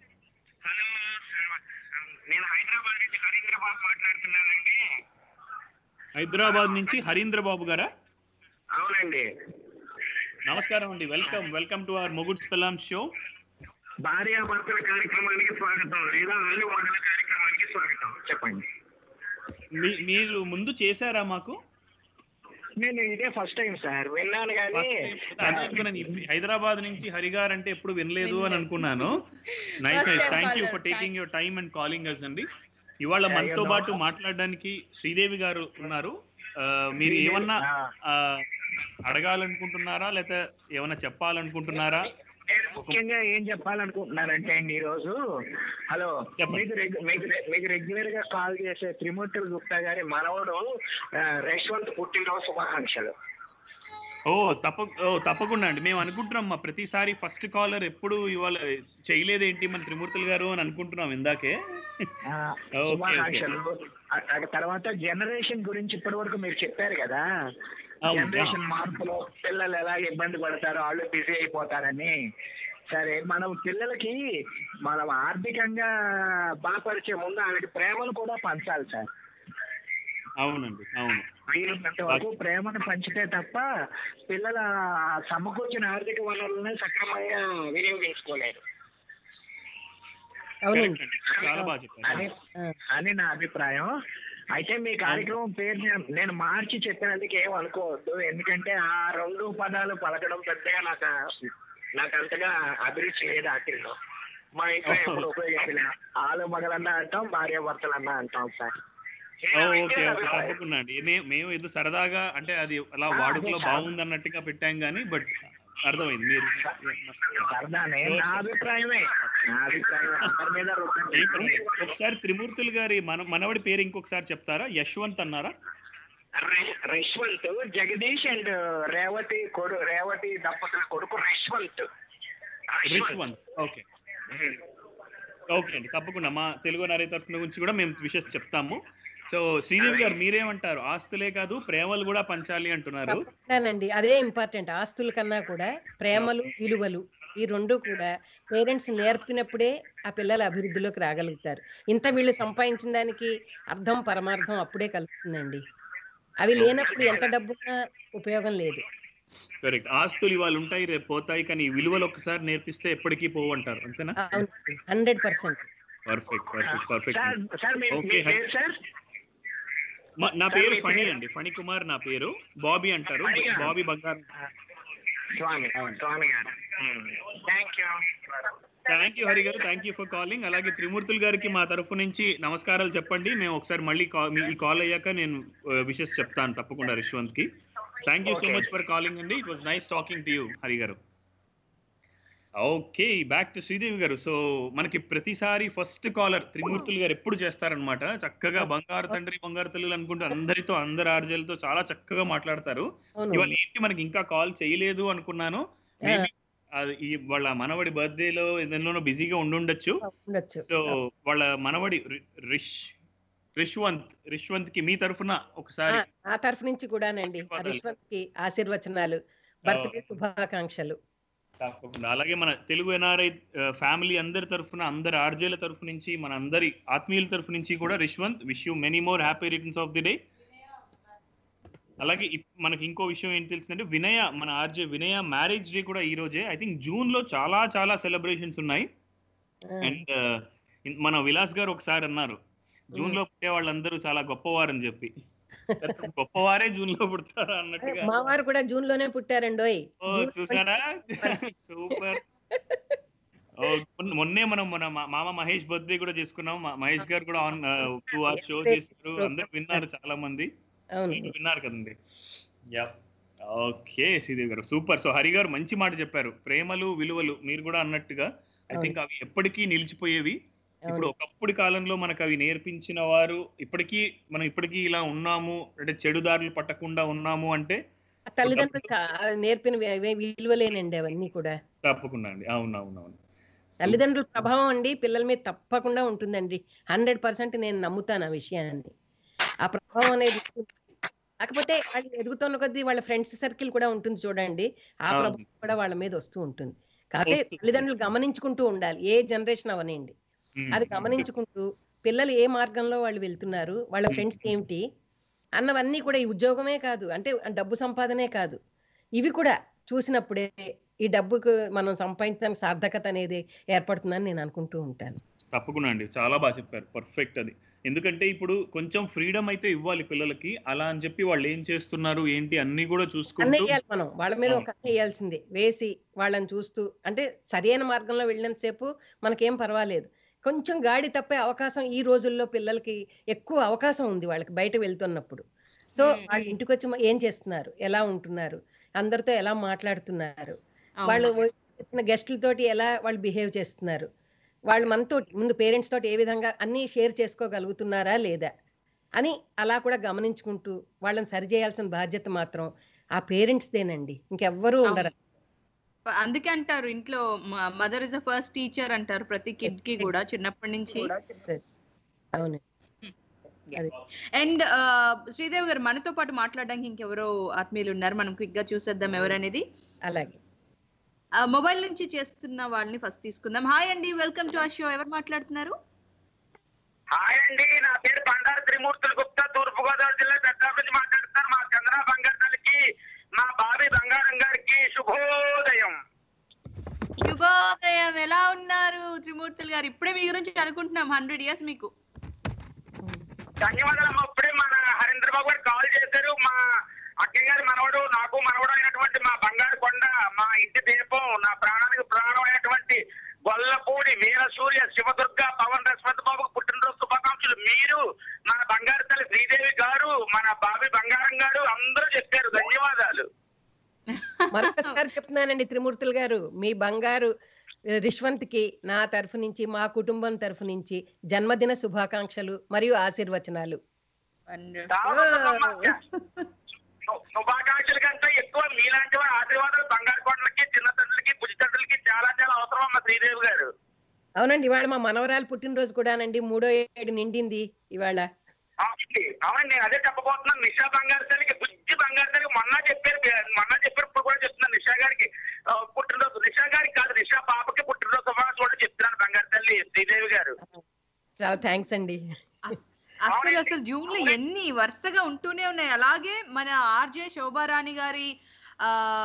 హలో నేను హైదరాబాద్ నుంచి హరీంద్రబాద్ మాట్లాడుతున్నానండి హైదరాబాద్ నుంచి హరీంద్ర బాబు గారా అవునండి నమస్కారం అండి welcome welcome to our Moguds Pellam show భార్యాభర్తల కార్యక్రమానికి స్వాగతం లేదా అల్లు వంటల కార్యక్రమానికి స్వాగతం చెప్పండి మీ మీరు ముందు చేశారా మాకు నేను ఇదే ఫస్ట్ టైం సార్ విన్నాను కానీ First time. అదే అనుకున్నాను. ఈ హైదరాబాద్ నుంచి హరిగార్ అంటే ఎప్పుడు వినలేదు అని అనుకున్నాను nice First nice time thank you caller. For taking your time and calling us అండి ఇవాళ Yeah, మనతో you know. పాటు మాట్లాడడానికి శ్రీదేవి గారు ఉన్నారు ఆ, మీరు ఏమన్నా ఆ, అడగాలనుకుంటున్నారా లేకపోతే ఏమన్నా చెప్పాలనుకుంటున్నారా నేను ముఖ్యంగా ఏం చెప్పాలనుకుంటున్నానంటే అండి ఈ రోజు హలో చెప్పండి. మీకు రెగ్- మీకు రె- మీకు రెగ్యులర్ గా కాల్ చేసే త్రిమూర్తులు గుప్తా గారి మనవడు ఆ, యశ్వంత్ పుట్టినరోజు శుభాకాంక్షలు ఓ తప్ప ఓ తప్పకుండా అండి మేము అనుకుంటున్నాం మా ప్రతిసారి ఫస్ట్ కాలర్ ఎప్పుడు ఇవాళ చేయలేదేంటి మన త్రిమూర్తులు గారు అని అనుకుంటున్నాం ఇందాకే ఆ, ఓకే, శుభాకాంక్షలు ఆ- ఆ తర్వాత జనరేషన్ గురించి ఇప్పటి వరకు మీరు చెప్పారు కదా అవును. జనరేషన్ మార్పులో పిల్లలు ఎలా ఇబ్బంది పడతారో వాళ్ళు బిజీ అయిపోతారని సరే మనం పిల్లలకి మనం ఆర్థికంగా బలపరిచే ముందు ఆవిడ ప్రేమను కూడా పంచాలి సార్ అవునండి అవును వీలున్నంత వరకు ప్రేమను పంచితే తప్ప పిల్లల ఆ సమకూర్చిన ఆర్థిక వనరులను సక్రమంగా వినియోగించుకోలేరు అవునండి Correct అండి. చాలా బాగా చెప్పారు అని ఆ, అని నా అభిప్రాయం అయితే మీ కార్యక్రమం పేరు నేను నేను మార్చి చెప్పినందుకు ఏం అనుకోవద్దు ఎందుకంటే ఆ రెండు పదాలు పలకడం పెద్దగా నాకు నాకు అంతగా అభిరుచి లేదు వాటిల్లో మా ఇంట్లో ఎప్పుడు ఉపయోగించిన ఆలు మగలన్నా అంటాం భార్య భర్తలన్నా అంటాం సార్ ఓ, ఓకే ఓకే తప్పకుండా అండి మే- మేము ఏదో సరదాగా అంటే అది అలా ఆ, వాడుకలో అదే బాగుంది అన్నట్టుగా పెట్టాం కానీ బట్ అర్థమైంది మీరు సరదానే నా అభిప్రాయమే నా అభిప్రాయం అందరి మీద ఏం రుద్దండి. పర్లేదు. ఒకసారి త్రిమూర్తులు గారి మన మనవడి పేరు ఇంకొకసారి చెప్తారా యశ్వంత్ అన్నారా రే- రేష్వంత్ జగదీష్ అండ్ రేవతి కొడు రేవతి దంపతుల కొడుకు రేష్వంత్ రిష్వంత్ ఓకే ఓకే అండి తప్పకుండా మా తెలుగు నారీ తరఫున గురించి కూడా మేము విషెస్ చెప్తాము సో శ్రీదేవి గారు మీరేమంటారు ఆస్తులే కాదు ప్రేమలు కూడా పంచాలి అంటున్నారు తప్పకుండానండి అదే ఇంపార్టెంట్ ఆస్తుల కన్నా కూడా ప్రేమలు విలువలు ఈ రెండు కూడా పేరెంట్స్ నేర్పినప్పుడే ఆ పిల్లల అభివృద్ధిలోకి రాగలుగుతారు ఇంత వీళ్ళు సంపాదించిన దానికి అర్థం పరమార్థం అప్పుడే కలుగుతుందండి అవి లేనప్పుడు ఎంత డబ్బున్నా ఉపయోగం లేదు కరెక్ట్ ఆస్తులు ఇవాళ ఉంటాయి రేపు పోతాయి కానీ ఈ విలువలు ఒక్కసారి నేర్పిస్తే ఎప్పటికీ పోవు అంటారు అంతేనా అవును hundred percent perfect perfect perfect sir sir మీ మీ Okay, పేరు సార్ మా- నా పేరు మీ ఫణి పేరు? అండి ఫణి కుమార్ నా పేరు బాబీ అంటారు ఫణి గారు. బాబీ బంగారం స్వామి అవును. స్వామి గారు thank you thank you Hari గారు థ్యాంక్ యూ ఫర్ కాలింగ్ అలాగే త్రిమూర్తులు గారికి మా తరఫు నుంచి నమస్కారాలు చెప్పండి మేము ఒకసారి మళ్ళీ call- మీ ఈ కాల్ అయ్యాక నేను విషెస్ చెప్తాను తప్పకుండా రిష్వంత్ కి thank you so Okay. Much for calling అండి it was nice talking to you Hari గారు ఓకే బ్యాక్ టు శ్రీదేవి గారు సో మనకి ప్రతిసారి ఫస్ట్ కాలర్ త్రిమూర్తులు గారు ఎప్పుడు చేస్తారనమాట చక్కగా బంగారు తండ్రి బంగారు తల్లులు అనుకుంటూ అందరితో అందరి ఆర్జలతో చాలా చక్కగా మాట్లాడతారు అవును ఇవాళ ఏంటి మనకి ఇంకా కాల్ చేయలేదు అనుకున్నాను Maybe అది ఈ వాళ్ళ మనవడి బర్త్డే లో ఏదైనా బిజీగా ఉండుండొచ్చు ఉండొచ్చు సో వాళ్ళ మనవడి రి- రిష్ రిష్వంత్ రిష్వంత్ కి మీ తరఫున ఒకసారి ఆ- ఆ తరఫు నుంచి కూడానండి ఆశీర్వాదాలు. హరీశ్వర్ కి ఆశీర్వచనాలు బర్త్డే శుభాకాంక్షలు తప్పకుండా అలాగే మన తెలుగు ఎన్ఆర్ఐ ఫ్యామిలీ అందరి తరఫున అందరి ఆర్జేల తరఫు నుంచి మన అందరి ఆత్మీయుల తరఫు నుంచి కూడా Rishwanth wish you many more happy returns of the day అలాగే ఇప్- మనకి ఇంకో విషయం ఏం తెలిసిందంటే వినయ మన ఆర్జే వినయ మ్యారేజ్ డే కూడా ఈ రోజే ఐ థింక్ జూన్ లో చాలా చాలా సెలబ్రేషన్స్ ఉన్నాయి ఆ, అండ్ మన విలాస్ గారు ఒకసారి అన్నారు జూన్ లో పుట్టే వాళ్ళందరూ చాలా గొప్పవారని చెప్పి గొప్పవారే జూన్ లో పుడతారా అన్నట్టుగా మా వారు కూడా జూన్ లోనే పుట్టారండోయ్ ఓ జూన్ చూసారా సూపర్ ఓ మొన్న- మొన్నే మనం మన మా- మామ మహేష్ బర్త్డే కూడా చేసుకున్నాం మా- మహేష్ గారు కూడా on two hours show Great చేశారు program. అందరూ విన్నారు చాలా మంది అవును మీరు విన్నారు కదండి యా ఓకే శ్రీదేవి గారు సూపర్ సో హరి గారు మంచి మాట చెప్పారు ప్రేమలు విలువలు మీరు కూడా అన్నట్టుగా ఐ అవును. థింక్ అవి ఎప్పటికీ నిలిచిపోయేవి ఇప్పుడు అవును ఒకప్పుడు కాలంలో మనకు అవి నేర్పించిన వారు ఇప్పటికీ మనం ఇప్పటికీ ఇలా ఉన్నాము అంటే చెడు దారులు పట్టకుండా ఉన్నాము అంటే ఆ తల్లిదండ్రులు కా- నేర్పిన వి- వి- విలువలేనండి అవన్నీ కూడా తప్పకుండా అండి అవును అవును అవును తల్లిదండ్రుల ప్రభావం అండి పిల్లల మీద తప్పకుండా ఉంటుందండి హండ్రెడ్ పర్సెంట్ నేను నమ్ముతాను ఆ విషయాన్ని ఆ ప్రభావం అనేది ఉంటుంది. కాకపోతే వాళ్ళు ఎదుగుతున్న కొద్దీ వాళ్ళ ఫ్రెండ్స్ సర్కిల్ కూడా ఉంటుంది చూడండి ఆ అవును. ప్రభావం కూడా వాళ్ళ మీద వస్తూ ఉంటుంది కాకపోతే వస్తుంది. తల్లిదండ్రులు గమనించుకుంటూ ఉండాలి ఏ జనరేషన్ అవనండి ఉమ్, అది గమనించుకుంటూ పిల్లలు ఏ మార్గంలో వాళ్ళు వెళ్తున్నారు వాళ్ళ Hmm. ఫ్రెండ్స్ ఏమిటి అన్నవన్నీ కూడా ఈ ఉద్యోగమే కాదు అంటే డబ్బు సంపాదనే కాదు ఇవి కూడా చూసినప్పుడే ఈ డబ్బుకు మనం సంపాదించడానికి సార్థకత అనేది ఏర్పడుతుందని నేను అనుకుంటూ ఉంటాను తప్పకుండా అండి చాలా బాగా చెప్పారు పర్ఫెక్ట్ అది ఎందుకంటే ఇప్పుడు కొంచెం ఫ్రీడమ్ అయితే ఇవ్వాలి పిల్లలకి అలా అని చెప్పి వాళ్ళు ఏం చేస్తున్నారు ఏంటి అన్ని కూడా అన్న చూసుకుంటూ వేయాలి మనం వాళ్ళ మీద అవును. ఒక అన్న వేయాల్సిందే వేసి వాళ్ళని చూస్తూ అంటే సరైన మార్గంలో వెళ్ళినంతసేపు మనకేం పర్వాలేదు కొంచెం గాడి తప్పే అవకాశం ఈ రోజుల్లో పిల్లలకి ఎక్కువ అవకాశం ఉంది వాళ్ళకి బయట వెళ్తున్నప్పుడు సో మ్మ్. వాళ్ళు ఇంటికి వచ్చి మ- ఏం చేస్తున్నారు ఎలా ఉంటున్నారు అందరితో ఎలా మాట్లాడుతున్నారు అవును. వాళ్ళు వచ్చిన గెస్టులతోటి ఎలా వాళ్ళు బిహేవ్ చేస్తున్నారు వాళ్ళు మనతో ముందు పేరెంట్స్ తోటి ఏ విధంగా అన్ని షేర్ చేసుకోగలుగుతున్నారా లేదా అని అలా కూడా గమనించుకుంటూ వాళ్ళని సరిచేయాల్సిన బాధ్యత మాత్రం ఆ పేరెంట్స్ దేనండి ఇంకెవ్వరూ ఉండరు అందుకే అంటారు ఇంట్లో mother is the first teacher అంటారు ప్రతి కిడ్ కి కూడా చిన్నప్పటి నుంచి అవును అండ్ శ్రీదేవి గారు మనతో పాటు మాట్లాడడానికి ఇంకెవరో ఆత్మీయులు ఉన్నారు మనం క్విక్ గా చూసేద్దాం ఎవరనేది అలాగే మొబైల్ నుంచి చేస్తున్న వాళ్ళని ఫస్ట్ తీసుకుందాం హాయ్ అండి వెల్కమ్ టు ఆ షో ఎవరు మాట్లాడుతున్నారు హాయ్ అండి నా పేరు బండారు త్రిమూర్తులు గుప్తా తూర్పు గోదావరి జిల్లా పెద్దాపురం నుంచి మాట్లాడుతాను మా చంద్ర బంగారు తల్లికి మా బాబీ బంగారం గారికి శుభోదయం శుభోదయం ఎలా ఉన్నారు త్రిమూర్తులు గారు ఇప్పుడే మీ గురించి అనుకుంటున్నాం హండ్రెడ్ ఇయర్స్ మీకు ధన్యవాదాలు ఇప్పుడే మన హరీంద్ర బాబు గారు కాల్ చేశారు మా అక్కయ్య గారి మనవడు నాకు మనవడు అయినటువంటి మా బంగారు కొండ మా ఇంటి దీపం నా ప్రాణానికి ప్రాణం అయినటువంటి గొల్లపూడి వీరసూర్య శివదుర్గ పవన్ రశ్వంత్ బాబుకు పుట్టినరోజు శుభాకాంక్షలు మీరు మన బంగారు తల్లి శ్రీదేవి గారు మన బాబీ బంగారం గారు అందరూ చెప్పారు ధన్యవాదాలు మరొకసారి చెప్తున్నానండి త్రిమూర్తులు గారు మీ బంగారు ఆ, రిష్వంత్కి నా తరఫు నుంచి మా కుటుంబం తరఫు నుంచి జన్మదిన శుభాకాంక్షలు మరియు ఆశీర్వచనాలు చాలా సంతోషం. ను- శుభాకాంక్షల కంటే ఎక్కువ మీలాంటి వారి ఆశీర్వాదాలు బంగారు కొండలకి చిన్న తండ్రులకి బుజ్జి తండ్రులకి చాలా చాలా అవసరం అమ్మ శ్రీదేవి గారు అవునండి ఇవాళ మా మనవరాలు పుట్టినరోజు కూడానండి మూడో ఏడు నిండింది ఇవాళ అవునండి అవునండి నేను అదే చెప్పబోతున్నాను నిషా బంగారు తల్లికి బుజ్జి బంగారు తల్లికి మొన్న చెప్పారు మొన్న చెప్పారు ఇప్పుడు కూడా చెప్తున్నాను నిషా గారికి ఆ, పుట్టినరోజు నిషా గారికి కాదు నిషా పాపకి పుట్టినరోజు శుభాకాంక్షలు కూడా చెప్తున్నాను బంగారు తల్లి శ్రీదేవి గారు చాలా థ్యాంక్స్ అండి అసలు అసలు జూన్ లో ఎన్ని వరుసగా ఉంటూనే ఉన్నాయి అలాగే మన ఆర్జే శోభారాణి గారి ఆ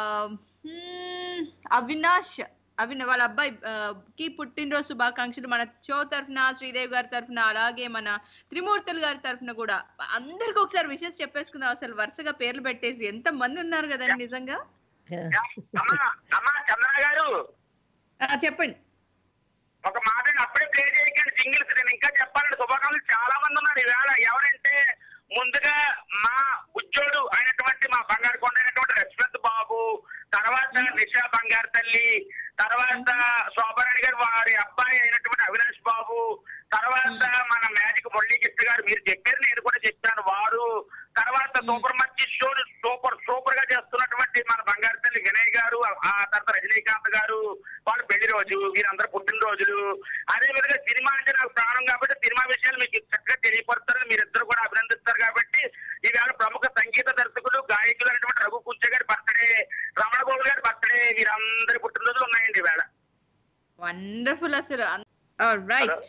హ్మ్, అవినాష్ అవిన వాళ్ళ అబ్బాయి ఆ, కి పుట్టినరోజు శుభాకాంక్షలు మన షో తరఫున శ్రీదేవి గారి తరఫున అలాగే మన త్రిమూర్తులు గారి తరఫున కూడా అందరికి ఒకసారి విషెస్ చెప్పేసుకుందాం అసలు వరుసగా పేర్లు పెట్టేసి ఎంత మంది ఉన్నారు కదండి నిజంగా అమ్మా అమ్మా చంద్ర గారు ఆ, చెప్పండి ఒక మాట అప్పుడే ప్లే చేయకండి సింగిల్స్ నేను ఇంకా చెప్పాలంటే శుభాకాంక్షలు చాలా మంది ఉన్నారు ఈవేళ ఎవరంటే ముందుగా మా ఉజ్జోడు అయినటువంటి మా బంగారు కొండ అయినటువంటి రశ్వంత్ బాబు తర్వాత నిషా బంగారు తల్లి తర్వాత శోభారాణి గారు వారి అబ్బాయి అయినటువంటి అవినాష్ బాబు తర్వాత మన మ్యాజిక్ మురళీకృష్ణ గారు మీరు చెప్పారు నేను కూడా చెప్పాను వారు తర్వాత సూపర్ మచ్చి షో సూపర్ సూపర్ గా చేస్తున్నటువంటి మన బంగారు తల్లి వినయ్ గారు ఆ తర్వాత రజనీకాంత్ గారు వాళ్ళ పెళ్లి రోజు వీరందరూ పుట్టినరోజులు అదే విధంగా సినిమా అంటే నాకు ప్రాణం కాబట్టి సినిమా విషయాలు మీకు చక్కగా తెలియపరుస్తారు మీరిద్దరు కూడా అభినందిస్తారు కాబట్టి ఈవేళ ప్రముఖ సంగీత దర్శకులు గాయకులు అయినటువంటి రఘు కుంచ గారి బర్త్డే రమణ గోల్ గారి బర్త్డే వీరందరి పుట్టినరోజులు ఉన్నాయండి ఈవేళ వండర్ఫుల్ అసలు రైట్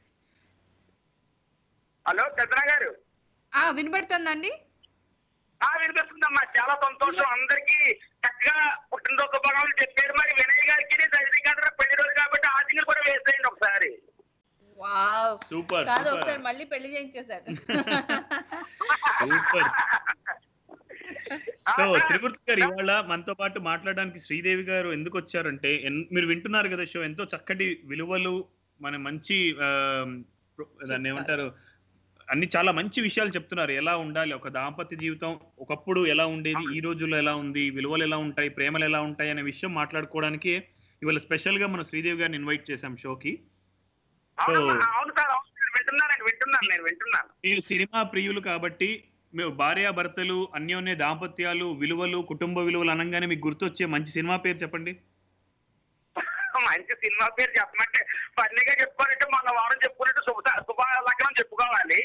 హలో చంద్ర గారు ఆ వినబడుతుందండి ఆ వినిపిస్తుందమ్మా చాలా సంతోషం అందరికి చక్కగా పుట్టినరోజు శుభాకాంక్షలు చెప్పారు మరి వినయ్ గారికి రజనీకాంత్ గారి పెళ్లి రోజు కాబట్టి ఆ సింగిల్ కూడా వేసేయండి ఒకసారి వావ్ సూపర్ కాదు సూపర్ ఒకసారి మళ్ళీ పెళ్లి చేయించేశారు సూపర్ సో త్రిమూర్తి గారు ఇవాళ మనతో పాటు మాట్లాడడానికి శ్రీదేవి గారు ఎందుకు వచ్చారంటే ఎన్- మీరు వింటున్నారు కదా షో ఎంతో చక్కటి విలువలు మన మంచి ఆ, ప్రో- దాన్ని ఏమంటారు అన్ని చాలా మంచి విషయాలు చెప్తున్నారు ఎలా ఉండాలి ఒక దాంపత్య జీవితం ఒకప్పుడు ఎలా ఉండేది ఈ రోజుల్లో ఎలా ఉంది విలువలు ఎలా ఉంటాయి ప్రేమలు ఎలా ఉంటాయి అనే విషయం మాట్లాడుకోవడానికి ఇవాళ స్పెషల్ గా మనం శ్రీదేవి గారిని ఇన్వైట్ చేశాం షోకి అవునమ్మా, అవును సార్ అవును సార్ వింటున్నాను వింటున్నాను నేను వింటున్నాను మీరు సినిమా ప్రియులు కాబట్టి మేము భార్యాభర్తలు అన్యోన్య దాంపత్యాలు విలువలు కుటుంబ విలువలు అనగానే మీకు గుర్తొచ్చే మంచి సినిమా పేరు చెప్పండి మంచి సినిమా పేరు చెప్పమంటే ఫన్నీగా చెప్పుకోవాలంటే మన వారం చెప్పుకున్నట్టు శుభ శుభ లగ్నం చెప్పుకోవాలి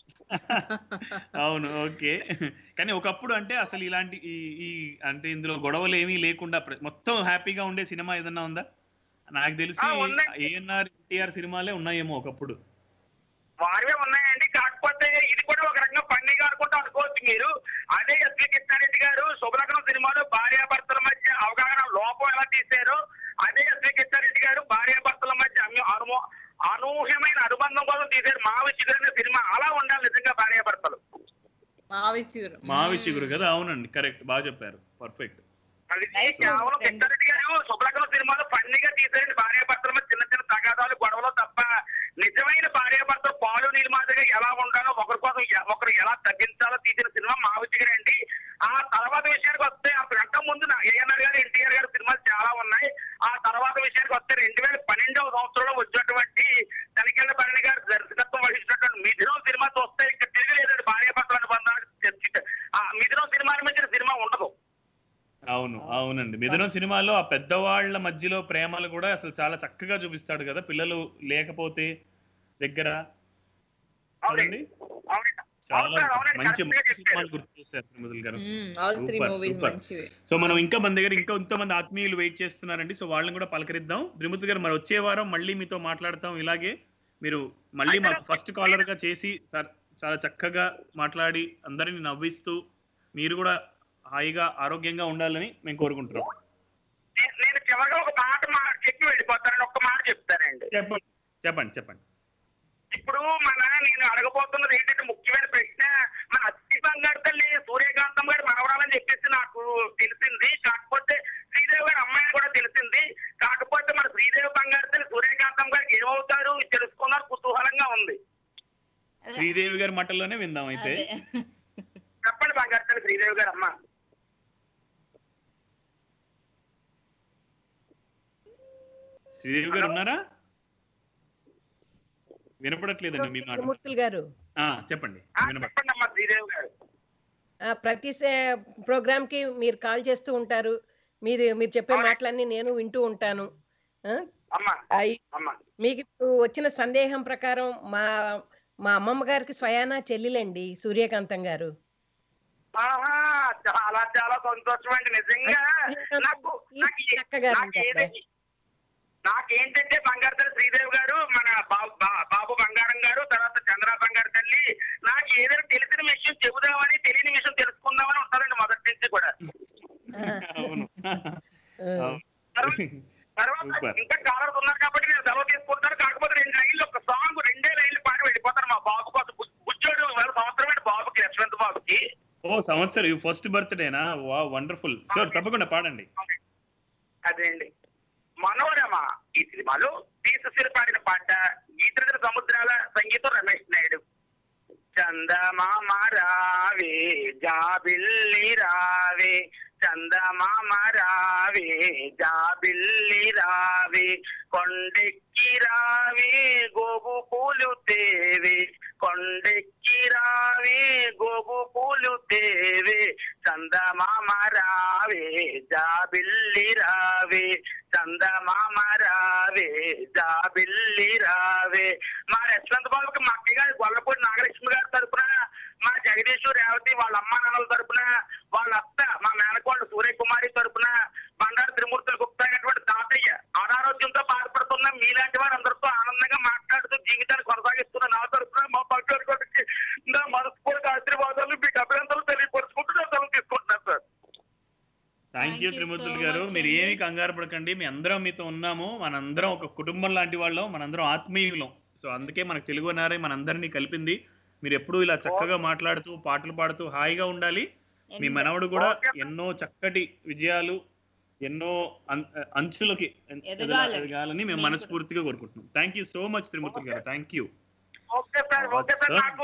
అవును ఓకే కానీ ఒకప్పుడు అంటే అసలు ఇలాంటి ఈ ఈ అంటే ఇందులో గొడవలు ఏమీ లేకుండా ప్ర- మొత్తం హ్యాపీగా ఉండే సినిమా ఏదన్నా ఉందా నాకు తెలిసి ఆ, ఉన్నాయి. ఏఎన్ఆర్ ఎన్టీఆర్ సినిమాలే ఉన్నాయేమో ఒకప్పుడు వారివే ఉన్నాయండి కాకపోతే ఇది కూడా ఒక రకంగా ఫన్నీగా అనుకుంటూ అనుకోవచ్చు మీరు అదే ఎస్వి కృష్ణారెడ్డి గారు శుభలగ్నం సినిమాలో భార్యాభర్తల మధ్య అవగాహన లోపం ఎలా తీశారో అదే ఎస్వి కృష్ణారెడ్డి గారు భార్యాభర్తల మధ్య అన్యో- అనుమో అనూహ్యమైన అనుబంధం కోసం తీశారు మావి చిగురైన సినిమా అలా ఉండాలి నిజంగా భార్యాభర్తలు మావి చిగురు మావి చిగురు కదా అవునండి కరెక్ట్ బాగా చెప్పారు పర్ఫెక్ట్ అది Nice కేవలం movie, friend. కృష్ణారెడ్డి గారు శుభలగ్నం సినిమాలో ఫన్నీగా తీశారండి భార్యాభర్తల మధ్య చిన్న చిన్న తగాదాలు గొడవలు తప్ప నిజమైన భార్యాభర్తలు పాలు నీళ్ళు మాదిరిగా ఎలా ఉండాలో ఒకరి కోసం ఎ- ఒకరు ఎలా తగ్గించాలో తీసిన సినిమా మావి చిగురండి ఆ తర్వాత విషయానికి వస్తే అంతకంటే ముందు నా ఏఎన్ఆర్ గారు ఎన్టీఆర్ గారు సినిమాలు చాలా ఉన్నాయి ఆ తర్వాత విషయానికి వస్తే రెండు వేల పన్నెండవ సంవత్సరంలో వచ్చినటువంటి తనికెళ్ళ పన్నెండు గారు దర్శకత్వం వహించినటువంటి మిథునం సినిమా చూస్తే ఇంకా తిరిగిలేదండి భార్యాభర్తల అనుబంధాలు ఆ మిథునం సినిమాని మించిన సినిమా ఉండదు అవును అవునండి మిథునం సినిమాలో ఆ పెద్దవాళ్ల మధ్యలో ప్రేమలు కూడా అసలు చాలా చక్కగా చూపిస్తాడు కదా పిల్లలు లేకపోతే దగ్గర అవునండి కదండి అవునండి చాలా అవును, అవునండి, మంచి correct గా మంచి సినిమాలు చెప్పారు. గుర్తు చేశారు తిరుమతులు గారు all three Super, movies super. మంచివి సో మనం ఇంకా మన దగ్గర ఇంకా ఇంతమంది ఆత్మీయులు వెయిట్ చేస్తున్నారండి సో వాళ్ళని కూడా పలకరిద్దాం త్రిమూర్తి గారు మరి వచ్చే వారం మళ్ళీ మీతో మాట్లాడతాం ఇలాగే మీరు మళ్ళీ మాకు ఫస్ట్ కాలర్ గా చేసి సార్ చాలా చక్కగా మాట్లాడి అందరిని నవ్విస్తూ మీరు కూడా హాయిగా ఆరోగ్యంగా ఉండాలని మేము కోరుకుంటున్నాం నే- నేను చివరిగా ఒక మాట మా చెప్పి వెళ్ళిపోతానని ఒక్క మాట చెప్తానండి చెప్పండి చెప్పండి చెప్పండి ఇప్పుడు మన నేను అడగబోతున్నది ఏంటంటే ముఖ్యమైన ప్రశ్న మన అతి బంగారు తల్లి సూర్యకాంతం గారి మనవరాలని చెప్పేసి నాకు తెలిసింది కాకపోతే శ్రీదేవి గారి అమ్మాయిని కూడా తెలిసింది కాకపోతే మన శ్రీదేవి బంగారు తల్లి సూర్యకాంతం గారికి ఏమవుతారు తెలుసుకున్నారు కుతూహలంగా ఉంది శ్రీదేవి గారి మాటల్లోనే విందాం అయితే అదే. చెప్పండి బంగారు తల్లి శ్రీదేవి గారు అమ్మ శ్రీదేవి గారు ఉన్నారా వినపడట్లేదండి మీ మాట త్రిమూర్తులు గారు ఆ, చెప్పండి ఆ, వినపడ చెప్పండి అమ్మా శ్రీదేవి గారు ఆ, ప్రతి ప్రోగ్రామ్ కి మీరు కాల్ చేస్తూ ఉంటారు మీరు మీరు చెప్పే అవునండి. మాటలన్నీ నేను వింటూ ఉంటాను ఆ, అమ్మా అయి- అమ్మా మీకు ఇప్పుడు వచ్చిన సందేహం ప్రకారం మా మా అమ్మమ్మ గారికి స్వయానా చెల్లెలండి సూర్యకాంతం గారు ఆహా చాలా చాలా సంతోషం అండి నిజంగా నాకు నాకు ఏ- చక్కగా నాకు ఏది- నాకేంటంటే బంగారు తల్లి శ్రీదేవి గారు మన బాబు బా- బాబు బంగారం గారు తర్వాత చంద్ర బంగారు తల్లి నాకు ఏదైనా తెలిసిన విషయం చెబుదామని తెలియని విషయం తెలుసుకుందామని ఉంటారండి మొదటి నుంచి కూడా అవును అవును. తర్వాత Super. ఇంకా కాలర్స్ ఉన్నారు కాబట్టి నేను సెలవు తీసుకుంటాను కాకపోతే రెండు లైన్లు ఒక సాంగ్ రెండే లైన్లు పాడి వెళ్ళిపోతాను మా బాబు కోసం బు- బుచ్చోడు వేల సంవత్సరం బాబుకి యశ్వంత్ బాబుకి ఓ సంవత్సరం ఫస్ట్ బర్త్డేనా వా వండర్ఫుల్ షూర్ తప్పకుండా పాడండి అదే అండి మనోరమ ఈ సినిమాలో తీసు పాడిన పాట గీతరథ సముద్రాల సంగీతం రమేష్ నాయుడు చందమామ రావే జాబిల్లి రావే చందమామ రావే జాబిల్లి రావే కొండెక్కి రావే గోగు పూలు తేవే కొండెక్కి రావే గోగు పూలు తేవే చందమామ రావే జాబిల్లి రావే చందమామ రావే జాబిల్లి రావే మా యశ్వంత్ బాబుకి మా అక్కయ్య గారు గొల్లపూడి నాగలక్ష్మి గారి తరపున మా జగదీష్ రేవతి వాళ్ళ అమ్మ నాన్నల తరపున వాళ్ళ అత్త మా మేనకోళ్ళు సూర్యకుమారి తరపున బండారు త్రిమూర్తుల గుప్తా అయినటువంటి తాతయ్య అనారోగ్యంతో బాధపడుతున్న మీలాంటి వారు అందరితో ఆనందంగా మాట్లాడుతూ జీవితాన్ని కొనసాగిస్తున్న నా తరపున మా పక్కన కొడుకు నా మనస్ఫూర్తి ఆశీర్వాదాలు మీకు అభినందనలు తెలియపరుచుకుంటూ నేను సెలవు తీసుకుంటున్నాను sir thank Thank you you Trimurthulu so గారు much మీరు అండి. ఏమి కంగారు పడకండి మీ అందరం మీతో ఉన్నాము మనందరం ఒక కుటుంబం లాంటి వాళ్ళం మనందరం ఆత్మీయులం సో అందుకే మనకు తెలుగు నారే మనందరినీ కలిపింది మీరు ఎప్పుడూ ఇలా చక్కగా మాట్లాడుతూ పాటలు పాడుతూ హాయిగా ఉండాలి మీ మనవడు కూడా Okay. ఎన్నో చక్కటి విజయాలు ఎన్నో అం- అంచులకి ఎదగాలని. ఎదగాలని మేము మేము మనస్ఫూర్తిగా కోరుకుంటున్నాం thank you so much Trimurthulu గారు thank you okay sir okay sir Awesome. నాకు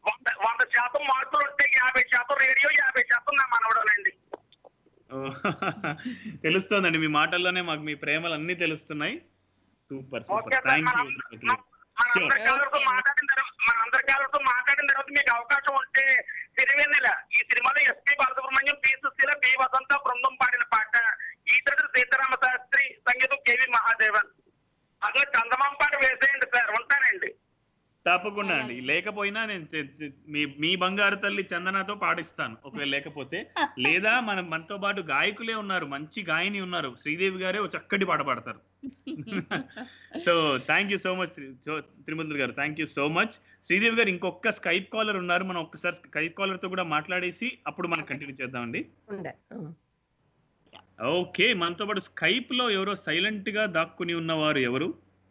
వంద వంద శాతం మార్కులు ఉంటే యాభై శాతం రేడియో యాభై శాతం నా మనవడనండి ఓ, తెలుస్తోందండి మీ మాటల్లోనే మాకు మీ ప్రేమలు అన్ని తెలుస్తున్నాయి super okay super sir thank మనం యూ మనందరి కాలతో మాట్లాడిన తర్వాత మనందరి కాలతో మాట్లాడిన తర్వాత మీకు అవకాశం ఉంటే సిరివెన్నెల ఈ సినిమాలో SP Balasubrahmanyam P Susheela B Vasantha బృందం పాడిన పాట ఈతడు సీతారామ శాస్త్రి సంగీతం కేవి మహాదేవన్ అందులో చందమామ పాట వేసేయండి సార్ ఉంటానండి తప్పకుండా అండి లేకపోయినా నేను చె- చె- మీ మీ బంగారు తల్లి చందనతో పాటిస్తాను ఒకవేళ లేకపోతే లేదా మన మనతో పాటు గాయకులే ఉన్నారు మంచి గాయని ఉన్నారు శ్రీదేవి గారే ఒక చక్కటి పాట పాడతారు so thank you so much త్రిమంతులు గారు thank you so much Sridevi గారు ఇంకొక స్కైప్ కాలర్ ఉన్నారు మనం ఒక్కసారి స్కైప్ కాలర్ తో కూడా మాట్లాడేసి అప్పుడు మనం కంటిన్యూ చేద్దామండి ఉండే. ఉం. ఓకే మనతో పాటు స్కైప్ లో ఎవరో సైలెంట్ గా దాక్కుని ఉన్నవారు ఎవరు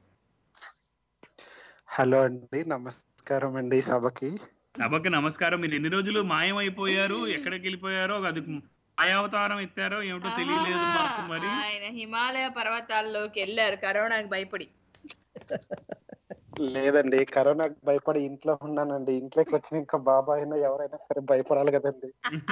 హలో అండి నమస్కారం అండి సభకి సభకి నమస్కారం మీరు ఎన్ని రోజులు మాయమైపోయారు ఎక్కడికి వెళ్ళిపోయారో అది మాయావతారం ఎత్తారో ఏమిటో తెలియలేదు మాకు మరి ఆయన హిమాలయ పర్వతాల్లోకి వెళ్ళారు కరోనాకి భయపడి లేదండి కరోనాకి భయపడి ఇంట్లో ఉన్నానండి ఇంట్లోకి వచ్చిన ఇంకా బాబా అయినా ఎవరైనా సరే భయపడాలి కదండి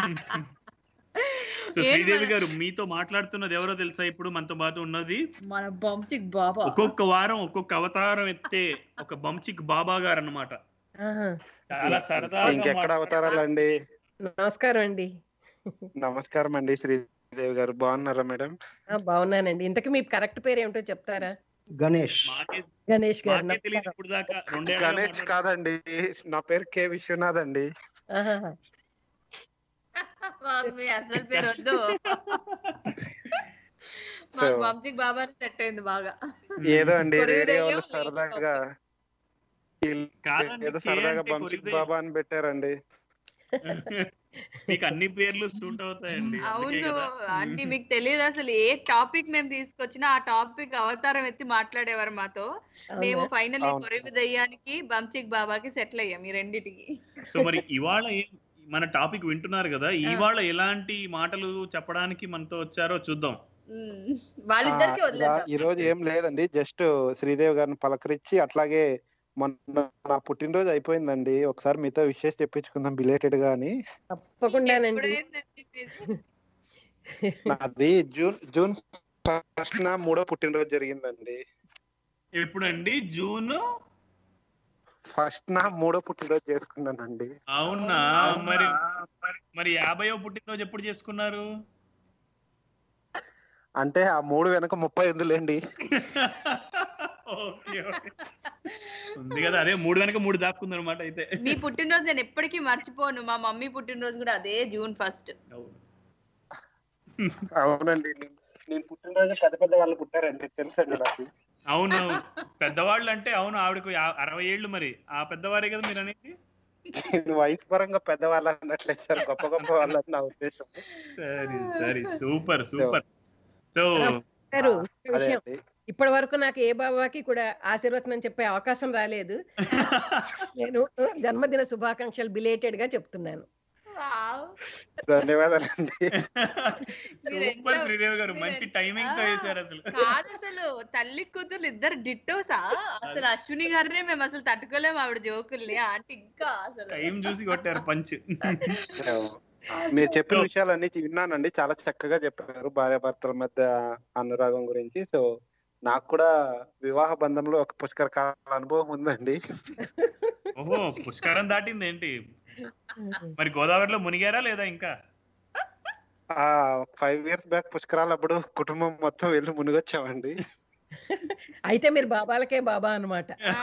సో ఏం శ్రీదేవి మన- గారు మీతో మాట్లాడుతున్నది ఎవరో తెలుసా ఇప్పుడు మనతో పాటు ఉన్నది మన బంతిక్ బాబా ఒక్కొక్క వారం ఒక్కొక్క అవతారం ఎత్తే ఒక బంచిక్ బాబా గారు అన్నమాట ఆహా. చాలా సరదాగా ఇంకెక్కడ మాట్లాడే- అవతారాలండి నమస్కారం అండి నమస్కారం అండి శ్రీదేవి గారు బాగున్నారా మేడం ఆ, బాగున్నానండి ఇంతకు మీ కరెక్ట్ పేరు ఏమిటో చెప్తారా గణేష్ మాకే గణేష్ గారు మాకే తెలియదు నమస్కారం. ఇప్పుడు దాకా రెండేళ్లుగా గణేష్ మాట్లాడుతున్నాం. కాదండి నా పేరు కే విశ్వనాథ్ అండి ఆహాహా. మాకు మీ అసలు పేరు వద్దు మాకు బంతిక్ బాబా సెట్ అయింది బాగా ఏదో అండి కొరివి రేడియో దెయ్యం, వాళ్ళు సరదాగా వీళ్ళు కాదండి, ఏదో కే సరదాగా అంటే బంచిక్ కొరివి బాబా అని పెట్టారండి మీకు అన్ని పేర్లు సూట్ అవుతాయండి అందుకే అవును కదా. ఆంటీ మీకు తెలియదు అసలు ఏ టాపిక్ మేము తీసుకొచ్చినా ఆ టాపిక్ అవతారం ఎత్తి మాట్లాడేవారు మాతో మేము అవునా? ఫైనల్లీ అవును. కొరివి దయ్యానికి బంచిక్ బాబాకి సెటిల్ అయ్యాం ఈ రెండిటికి సో మరి ఇవాళ ఏం- మన టాపిక్ వింటున్నారు కదా ఇవాళ ఎలాంటి మాటలు చెప్పడానికి మనతో వచ్చారో చూద్దాం ఉమ్, వాళ్ళిద్దరికి ఆ, వదిలేద్దాం ఈ రోజు ఏం లేదండి జస్ట్ శ్రీదేవి గారిని పలకరించి అట్లాగే మొన్న నా పుట్టినరోజు అయిపోయిందండి ఒకసారి మీతో విషయం చెప్పించుకుందాం బిలేటెడ్ గా అని తప్పకుండానండి ఎప్పుడైందండి మీది? నాది జూన్ జూన్ ఫస్ట్ నా మూడో పుట్టినరోజు జరిగిందండి ఎప్పుడండి జూన్ ఫస్ట్ నా మూడో పుట్టినరోజు చేసుకున్నానండి అవునా మరి మరి యాభైవ పుట్టినరోజు ఎప్పుడు చేసుకున్నారు అంటే ఆ మూడు వెనక ముప్పై ఉందిలేండి ఓకే ఓకే. ఉంది కదా అదే మూడు వెనక మూడు దాక్కుంది అనమాట అయితే మీ పుట్టినరోజు నేను ఎప్పటికీ మర్చిపోను మా మమ్మీ పుట్టినరోజు కూడా అదే జూన్ ఫస్ట్ అవును. అవునండి నేను- నేను పుట్టినరోజు పెద్ద పెద్ద వాళ్ళు పుట్టారండి తెలుసండి నాకు అవును అవును. పెద్దవాళ్ళు అంటే అవును ఆవిడకు యా- అరవై ఏళ్ళు మరి ఆ పెద్దవారే కదా మీరు అనేది నేను వయసు పరంగా పెద్దవాళ్ళు అన్నట్లేదు సార్ గొప్ప గొప్ప వాళ్ళు అని నా ఉద్దేశం సరే సరే సూపర్ సూపర్ సో గారు ఆ, ఒక అదే విషయం అండి ఇప్పటి వరకు నాకు ఏ బాబాకి కూడా ఆశీర్వచనం చెప్పే అవకాశం రాలేదు నేను జన్మదిన శుభాకాంక్షలు బిలేటెడ్ గా చెప్తున్నాను ధన్యవాదాలండి మీరు సూపర్ ఎంత- శ్రీదేవి గారు మీరు మంచి ఎంత- టైమింగ్ తో ఆ, వేశారు అసలు కాదు అసలు తల్లి కూతురు ఇద్దరు డిట్టోసా అసలు అశ్విని గారినే మేము అసలు తట్టుకోలేము ఆవిడ జోకుల్ని ఆంటీ ఇంకా అసలు టైం చూసి కొట్టారు పంచ్ మీరు చెప్పిన So- విషయాలన్నీ విన్నానండి చాలా చక్కగా చెప్పారు భార్యాభర్తల మధ్య అనురాగం గురించి సో నాకు కూడా వివాహ బంధంలో ఒక పుష్కర కాల అనుభవం ఉందండి ఓహో పుష్కరం దాటింది ఏంటి మరి గోదావరిలో మునిగారా లేదా ఇంకా ఆ ఫైవ్ ఇయర్స్ బ్యాక్ పుష్కరాలప్పుడు కుటుంబం మొత్తం వెళ్ళి మునిగొచ్చామండి అయితే మీరు బాబాలకే బాబా అన్నమాట ఆ,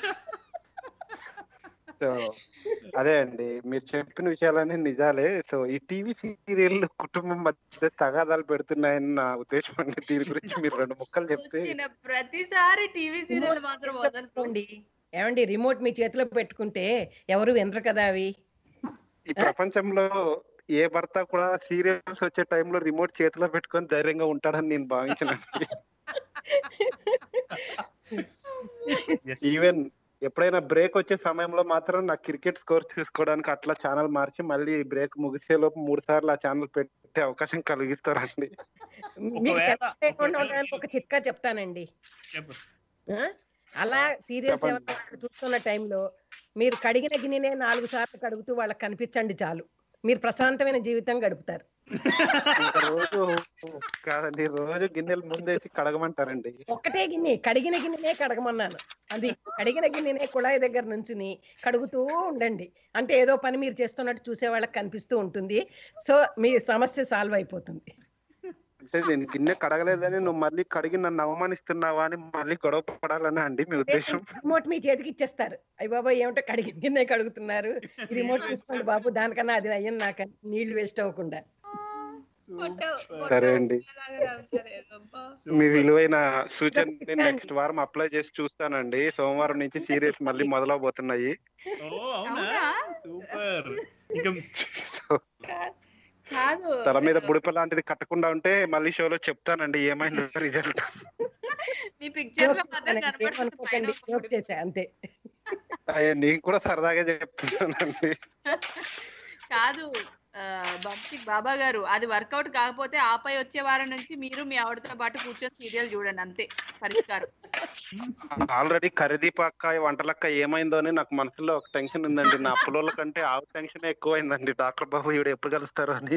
సో అదే అండి మీరు చెప్పిన విషయాలన్నీ నిజాలే సో ఈ టీవీ సీరియల్ కుటుంబం మధ్య తగాదాలు పెడుతున్నాయని నా ఉద్దేశం అండి దీని గురించి మీరు రెండు ముక్కలు చెప్తే వచ్చిన ప్రతిసారి టీవీ సీరియల్ మాత్రం వదలరు పెట్టుకోండి ఏమండి రిమోట్ మీ చేతిలో పెట్టుకుంటే ఎవరు వినరు కదా అవి ఈ ప్రపంచంలో ఏ భర్త కూడా సీరియల్స్ వచ్చే టైంలో రిమోట్ చేతిలో పెట్టుకొని ధైర్యంగా ఉంటాడని నేను భావించనండి Yes. ఈవెన్ ఎప్పుడైనా బ్రేక్ వచ్చే సమయంలో మాత్రం నాకు క్రికెట్ స్కోర్ చూసుకోవడానికి అట్లా ఛానల్ మార్చి మళ్ళీ బ్రేక్ ముగిసే లోపు మూడు సార్లు ఆ ఛానల్ పెట్టే అవకాశం కలిగిస్తారండి మీకు ఒకవేళ- కరెక్ట్ లేకుండా ఒకవేళ ఉండడానికి ఒక చిట్కా చెప్తానండి చెప్పు. ఆ? అలా సీరియల్స్ చెప్పండి. ఏమైనా చూస్తున్న టైంలో మీరు కడిగిన గిన్నెనే నాలుగు సార్లు కడుగుతూ వాళ్ళకి కనిపించండి చాలు మీరు ప్రశాంతమైన జీవితం గడుపుతారు ఇంకా రోజు కాదండి రోజు గిన్నెలు ముందేసి కడగమంటారండి ఒక్కటే గిన్నె కడిగిన గిన్నెనే కడగమన్నాను అది కడిగిన గిన్నెనే కుళాయి దగ్గర నుంచుని కడుగుతూ ఉండండి అంటే ఏదో పని మీరు చేస్తున్నట్టు చూసే వాళ్ళకి కనిపిస్తూ ఉంటుంది సో మీ సమస్య సాల్వ్ అయిపోతుంది అంటే నేను గిన్నె కడగలేదని నువ్వు మళ్ళీ కడిగి నన్ను అవమానిస్తున్నావా అని మళ్ళీ గొడవ పడాలని అండి మీ ఉద్దేశం రిమోట్ మీ చేతికి ఇచ్చేస్తారు అయ్య బాబాయ్ ఏమిటో కడిగిన గిన్నె కడుగుతున్నారు ఈ రిమోట్ తీసుకోండి బాబు దానికన్నా అది అయ్యని నాకు నీళ్లు వేస్ట్ అవ్వకుండా సరే అండి మీ విలువైన సూచన నెక్స్ట్ వారం అప్లై చేసి చూస్తానండి సోమవారం నుంచి సీరియల్స్ మళ్ళీ మొదలవబోతున్నాయి ఓ అవునా అవునా? సూపర్ ఇంకా కాదు తల మీద బుడిప లాంటిది కట్టకుండా ఉంటే మళ్ళీ షోలో చెప్తానండి ఏమైందో రిజల్ట్ మీ పిక్చర్ లో జోక్ మాత్రం చేశానండి, కనపడుతుంది పైన ఏమనుకోకండి ఒక జోక్ చేశా అంతే అయ్యో నీకు కూడా సరదాగా చెప్తున్నానండి కాదు ఆ, బంటి బాబా గారు అది వర్కౌట్ కాకపోతే ఆపై వచ్చే వారం నుంచి మీరు మీ ఆవిడతో పాటు కూర్చొని సీరియల్ చూడండి అంతే పరిష్కారం ఆల్రెడీ ఖరీదీపాక వంటలక్క ఏమైందో అని నాకు మనసులో ఒక టెన్షన్ ఉందండి నా అప్పుల కంటే ఆవు టెన్షన్ ఎక్కువైందండి డాక్టర్ బాబు ఈవిడ ఎప్పుడు కలుస్తారు అని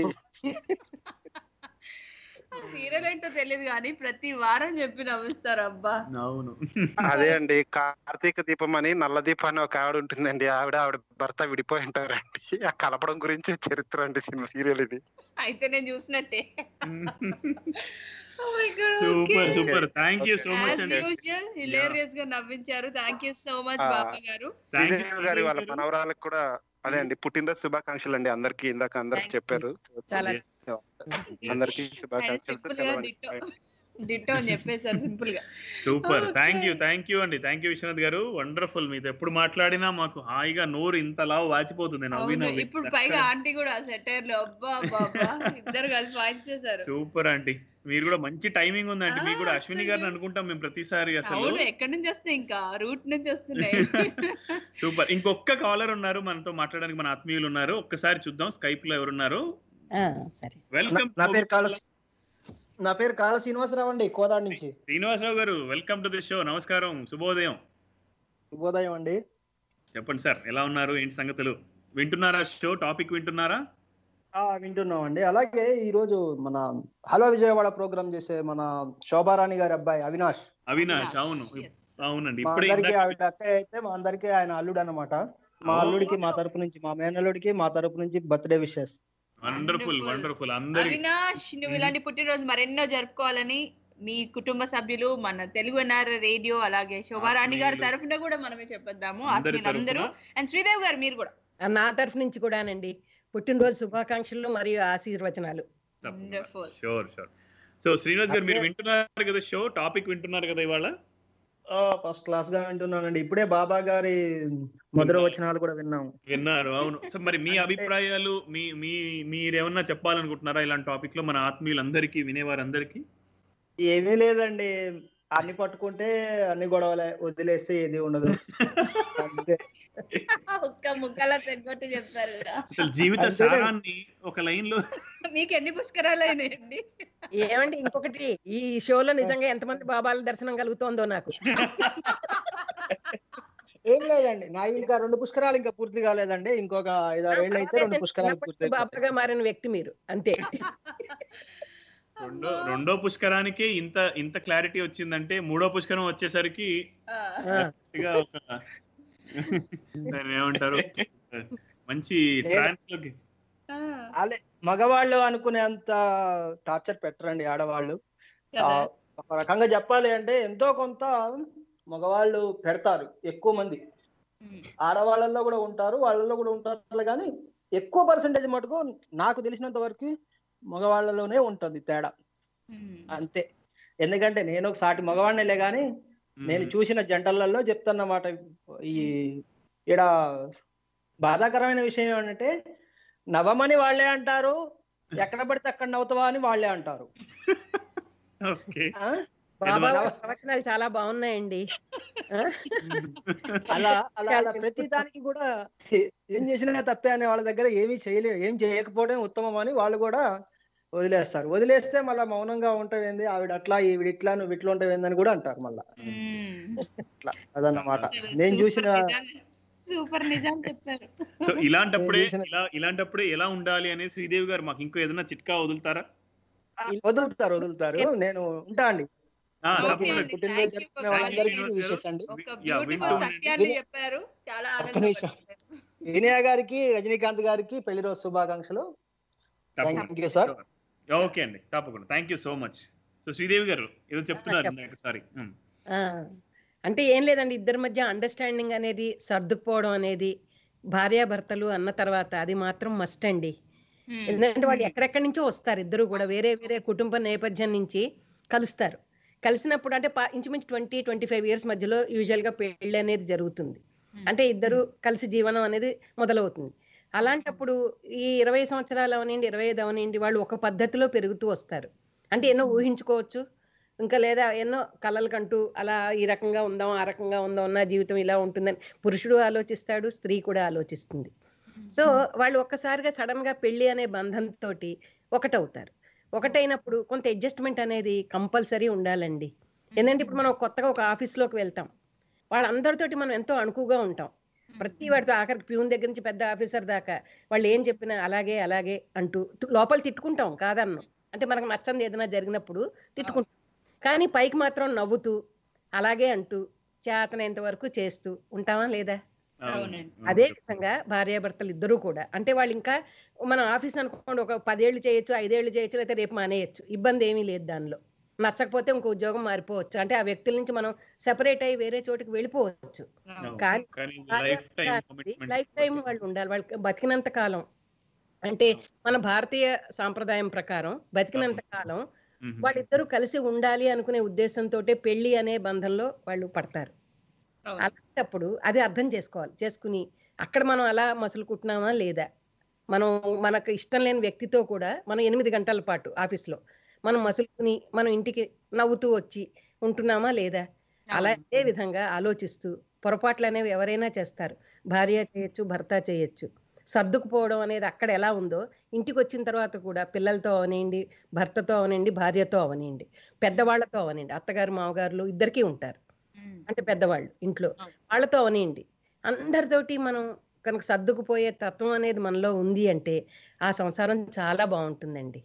సీరియల్ ఏంటో తెలియదు కానీ ప్రతి వారం చెప్పి నవ్విస్తారు అబ్బా అవును అదే అండి కార్తీక దీపం అని నల్ల దీపం అని ఒక ఆవిడ ఉంటుందండి ఆవిడ ఆవిడ భర్త విడిపోయి ఉంటారండి ఆ కలపడం గురించే చరిత్ర అండి సినిమా సీరియల్ ఇది అయితే నేను చూసినట్టే Oh my God, okay. Super super thank you so much As అండి usual, hilarious గా నవ్వించారు thank you so much Ah. Baba గారు థ్యాంక్ యూ శ్రీదేవి గారి వాళ్ళ మనవరాలకు కూడా అదే అండి పుట్టినరోజు శుభాకాంక్షలు అండి అందరికి ఇందాక అందరికి Thank you. చెప్పారు చాలా అందరికి ఆయన శుభాకాంక్షలు సింపుల్ గా డిట్టో డిట్టో అని చెప్పేశారు సింపుల్ గా super Okay. Thank you thank you అండి థ్యాంక్ యూ విశ్వనాథ్ గారు వండర్ఫుల్ మీతో ఎప్పుడు మాట్లాడినా మాకు హాయిగా నోరు ఇంతలా వాచిపోతుంది నవ్వి అవును నవ్వి ఇప్పుడు పైగా ఆంటీ కూడా సెటైర్ లో అబ్బా అబ్బా అబ్బా ఇద్దరు కలిసి వాయించేశారు సూపర్ ఆంటీ మీరు కూడా మంచి టైమింగ్ ఉందండి మీకు కూడా Ah, అశ్విని గారిని అసలు. అనుకుంటాం మేము ప్రతిసారి అసలు అవును ఎక్కడి నుంచి వస్తాయి ఇంకా రూట్ నుంచి వస్తున్నాయి సూపర్ ఇంకొక కాలర్ ఉన్నారు మనతో మాట్లాడడానికి మన ఆత్మీయులు ఉన్నారు ఒక్కసారి చూద్దాం స్కైప్ లో ఎవరున్నారు ఆ, సరే వెల్కమ్ నా పేరు కాళ నా పేరు కాళ శ్రీనివాసరావు అండి కోదాడ నుంచి శ్రీనివాసరావు గారు వెల్కమ్ టు ది షో నమస్కారం శుభోదయం శుభోదయం అండి చెప్పండి సార్ ఎలా ఉన్నారు ఏంటి సంగతులు వింటున్నారా షో టాపిక్ వింటున్నారా ఆ వింటున్నాం అండి అలాగే ఈ రోజు మన హలో విజయవాడ ప్రోగ్రామ్ చేసే మన శోభారాణి గారి అబ్బాయి అవినాష్ అవినాష్ అవును Yes. అవునండి మా ఇప్పుడే అందరికి ఇందాక- ఆవిడ అక్కయ్య అయితే మా అందరికి ఆయన అల్లుడు అన్నమాట మా Oh. అల్లుడికి మా తరపు నుంచి మా మేనల్లుడికి మా తరపు నుంచి birthday wishes wonderful Wonderful. Wonderful అందరి అవినాష్ నువ్వు ఇలాంటి పుట్టినరోజు మరెన్నో జరుపుకోవాలని మీ కుటుంబ సభ్యులు మన తెలుగు ఎన్ఆర్ రేడియో అలాగే శోభారాణి గారి ఆత్మీయులు. తరఫున కూడా మనమే చెప్పొద్దాము అందరి ఆత్మీయులందరూ అండ్ శ్రీదేవి గారు మీరు కూడా ఆ, నా తరఫు నుంచి కూడానండి పుట్టినరోజు శుభాకాంక్షలు మరియు ఆశీర్వచనాలు Wonderful. Sure sure so Srinivas గారు మీరు అదే- వింటున్నారు కదా షో టాపిక్ వింటున్నారు కదా ఇవాళ ఫస్ట్ క్లాస్ గా వింటున్నానండి ఇప్పుడే బాబా గారి మధుర వచనాలు కూడా విన్నాము విన్నారు అవును సో మరి మీ అంటే- అభిప్రాయాలు మీ మీ మీరేమన్నా చెప్పాలనుకుంటున్నారా ఇలాంటి టాపిక్ లో మన ఆత్మీయులందరికీ వినేవారందరికీ ఏమీ లేదండి అన్ని పట్టుకుంటే అన్ని గొడవలే వదిలేస్తే ఏది ఉండదు అంతే. ఒక్క ముక్కలా తెగొట్టి చెప్తారు కదా అసలు జీవిత అంతే. సారాన్ని ఒక లైన్ లో మీకు ఎన్ని పుష్కరాలు అయినాయండి ఏమండి ఇంకొకటి ఈ షోలో నిజంగా ఎంతమంది బాబాల దర్శనం కలుగుతోందో నాకు ఏం లేదండి నా ఇంకా రెండు పుష్కరాలు ఇంకా పూర్తి కాలేదండి ఇంకొక ఐదారు ఏళ్ళు అయితే రెండు పుష్కరాలు పూర్తి చిన్నప్పటి అయిపోతాయి. బాబాగా మారిన వ్యక్తి మీరు అంతే రెండో రెండో పుష్కరానికి ఇంత ఇంత క్లారిటీ వచ్చిందంటే మూడో పుష్కరం వచ్చేసరికి ఆ, ఆ, గట్టిగా ఒక దాన్ని ఏమంటారు మంచి ట్రాన్స్ లోకి ఆ, అలే మగవాళ్ళు అనుకునేంత టార్చర్ పెట్టరండి ఆడవాళ్ళు ఆ, కదా ఒక రకంగా చెప్పాలి అంటే ఎంతో కొంత మగవాళ్ళు పెడతారు ఎక్కువ మంది ఉమ్, ఆడవాళ్ళల్లో కూడా ఉంటారు వాళ్ళల్లో కూడా ఉంటారు కానీ ఎక్కువ పర్సంటేజ్ మటుకు నాకు తెలిసినంత వరకు మగవాళ్ళలోనే ఉంటుంది తేడా ఉమ్. అంతే ఎందుకంటే నేను ఒక సాటి మగవాడినిలే కానీ నేను చూసిన జంటలలో చెప్తున్నమాట ఈ ఈడ బాధాకరమైన విషయం ఏమంటే నవమని వాళ్ళే అంటారు ఎక్కడ పడితే అక్కడ నవ్వుతావా అని వాళ్ళే అంటారు ఓకే ఆ? బాబా ఏదో- గారి ప్రవచనాలు చాలా బాగున్నాయండి ఆ? అలా అలా అలా ప్రతి దానికి కూడా ఏ- ఏం చేసినా తప్పే అనే వాళ్ళ దగ్గర ఏమీ చేయలే ఏం చేయకపోవడం ఉత్తమం అని వాళ్ళు కూడా వదిలేస్తారు వదిలేస్తే మళ్ళీ మౌనంగా ఉంటావేంది ఆవిడ అట్లా ఈవిడ ఇట్లా నువ్వు ఇట్లా ఉంటావేందని కూడా అంటారు మళ్ళా అట్లా అదన్నమాట నేను చూసిన సూపర్ నిజం చెప్పారు సో ఇలాంటప్పుడే నేను చూసిన- ఇలా ఇలాంటప్పుడే ఎలా ఉండాలి అనేది శ్రీదేవి గారు మాకు ఇంకో ఏదైనా చిట్కా వదులుతారా వదులుతారు వదులుతారు నేను ఉంటా అండి ఆ, ఓకే తప్పకుండా. అండి. పుట్టినరోజు Thank you జరుపుకునే for వాళ్ళందరికీ calling. విషెస్ అండి ఒక యా, బ్యూటిఫుల్ వింటూ ఉండండి. సత్యాన్ని చెప్పారు చాలా ఒక్క నిమిషం. ఆనందపడుతున్నాను వినయ గారికి రజనీకాంత్ గారికి పెళ్లి రోజు శుభాకాంక్షలు తప్పకుండా. థ్యాంక్ యూ సార్ ఓకే అండి తప్పకుండా thank you so much so Sridevi గారు ఏదో చెప్తున్నారు చెప్పండి. ఇందాక సారీ ఆ, అంటే ఏం లేదండి ఇద్దరి మధ్య అండర్స్టాండింగ్ అనేది సర్దుకుపోవడం అనేది భార్యాభర్తలు అన్న తర్వాత అది మాత్రం మస్ట్ అండి ఎందుకంటే వాళ్ళు ఎక్కడెక్కడి నుంచో వస్తారు ఇద్దరు కూడా వేరే వేరే కుటుంబ నేపథ్యం నుంచి కలుస్తారు కలిసినప్పుడు అంటే పా- ఇంచుమించు ట్వంటీ ట్వంటీ ఫైవ్ ఇయర్స్ మధ్యలో యూజువల్ గా పెళ్లి అనేది జరుగుతుంది అంటే ఇద్దరు కలిసి జీవనం అనేది మొదలవుతుంది అలాంటప్పుడు ఈ ఇరవై సంవత్సరాలు అవనండి ఇరవై ఐదు అవనండి వాళ్ళు ఒక పద్ధతిలో పెరుగుతూ వస్తారు అంటే ఎన్నో ఊహించుకోవచ్చు ఇంకా లేదా ఎన్నో కలలు కంటూ అలా ఈ రకంగా ఉందాం ఆ రకంగా ఉందాం నా జీవితం ఇలా ఉంటుందని పురుషుడు ఆలోచిస్తాడు స్త్రీ కూడా ఆలోచిస్తుంది సో వాళ్ళు ఒక్కసారిగా సడన్ గా పెళ్లి అనే బంధంతో ఒకటవుతారు ఒకటైనప్పుడు కొంత అడ్జస్ట్మెంట్ అనేది కంపల్సరీ ఉండాలండి ఎందుకంటే ఇప్పుడు మనం కొత్తగా ఒక ఆఫీస్ లోకి వెళ్తాం వాళ్ళందరితోటి మనం ఎంతో అణుకుగా ఉంటాం ప్రతి వాడితో ఆఖరికి ప్యూన్ దగ్గర నుంచి పెద్ద ఆఫీసర్ దాకా వాళ్ళు ఏం చెప్పినా అలాగే అలాగే అంటూ టు- లోపల తిట్టుకుంటాం కాదన్ను అంటే మనకు నచ్చంది ఏదైనా జరిగినప్పుడు తిట్టుకుంటాం కానీ పైకి మాత్రం నవ్వుతూ అలాగే అంటూ చేతనైనంత వరకు చేస్తూ ఉంటామా లేదా అవునండి. అదే విధంగా భార్యాభర్తలు ఇద్దరూ కూడా అంటే వాళ్ళు ఇంకా మనం ఆఫీస్ అనుకోండి ఒక పదేళ్ళు చేయొచ్చు ఐదేళ్ళు చేయొచ్చు లేకపోతే రేపు మానేయచ్చు ఇబ్బంది ఏమీ లేదు దానిలో నచ్చకపోతే ఇంకో ఉద్యోగం మారిపోవచ్చు అంటే ఆ వ్యక్తుల నుంచి మనం సెపరేట్ అయ్యి వేరే చోటికి వెళ్ళిపోవచ్చు కానీ కానీ life time commitment life time వాళ్ళు ఉండాలి వాళ్ళకి బతికినంత కాలం అంటే మన భారతీయ సాంప్రదాయం ప్రకారం బతికినంత కాలం వాళ్ళిద్దరూ కలిసి ఉండాలి అనుకునే ఉద్దేశంతో పెళ్లి అనే బంధంలో వాళ్ళు పడతారు అవును. అలాంటప్పుడు అది అర్థం చేసుకోవాలి చేసుకుని అక్కడ మనం అలా మసులుకుంటున్నామా లేదా మనం మనకు ఇష్టం లేని వ్యక్తితో కూడా మనం ఎనిమిది గంటల పాటు ఆఫీస్లో మనం మసులుకుని మనం ఇంటికి నవ్వుతూ వచ్చి ఉంటున్నామా లేదా అలా అదే విధంగా ఆలోచిస్తూ పొరపాట్లు అనేవి ఎవరైనా చేస్తారు భార్య చేయొచ్చు భర్త చేయొచ్చు సర్దుకుపోవడం అనేది అక్కడ ఎలా ఉందో ఇంటికి వచ్చిన తర్వాత కూడా పిల్లలతో అవనండి భర్తతో అవనండి భార్యతో అవనండి పెద్దవాళ్లతో అవనండి అత్తగారు మామగారులు ఇద్దరికీ ఉంటారు అంటే పెద్దవాళ్ళు ఇంట్లో అవును. వాళ్ళతో అవనియండి అందరితోటి మనం కనుక సర్దుకుపోయే తత్వం అనేది మనలో ఉంది అంటే ఆ సంసారం చాలా బాగుంటుందండి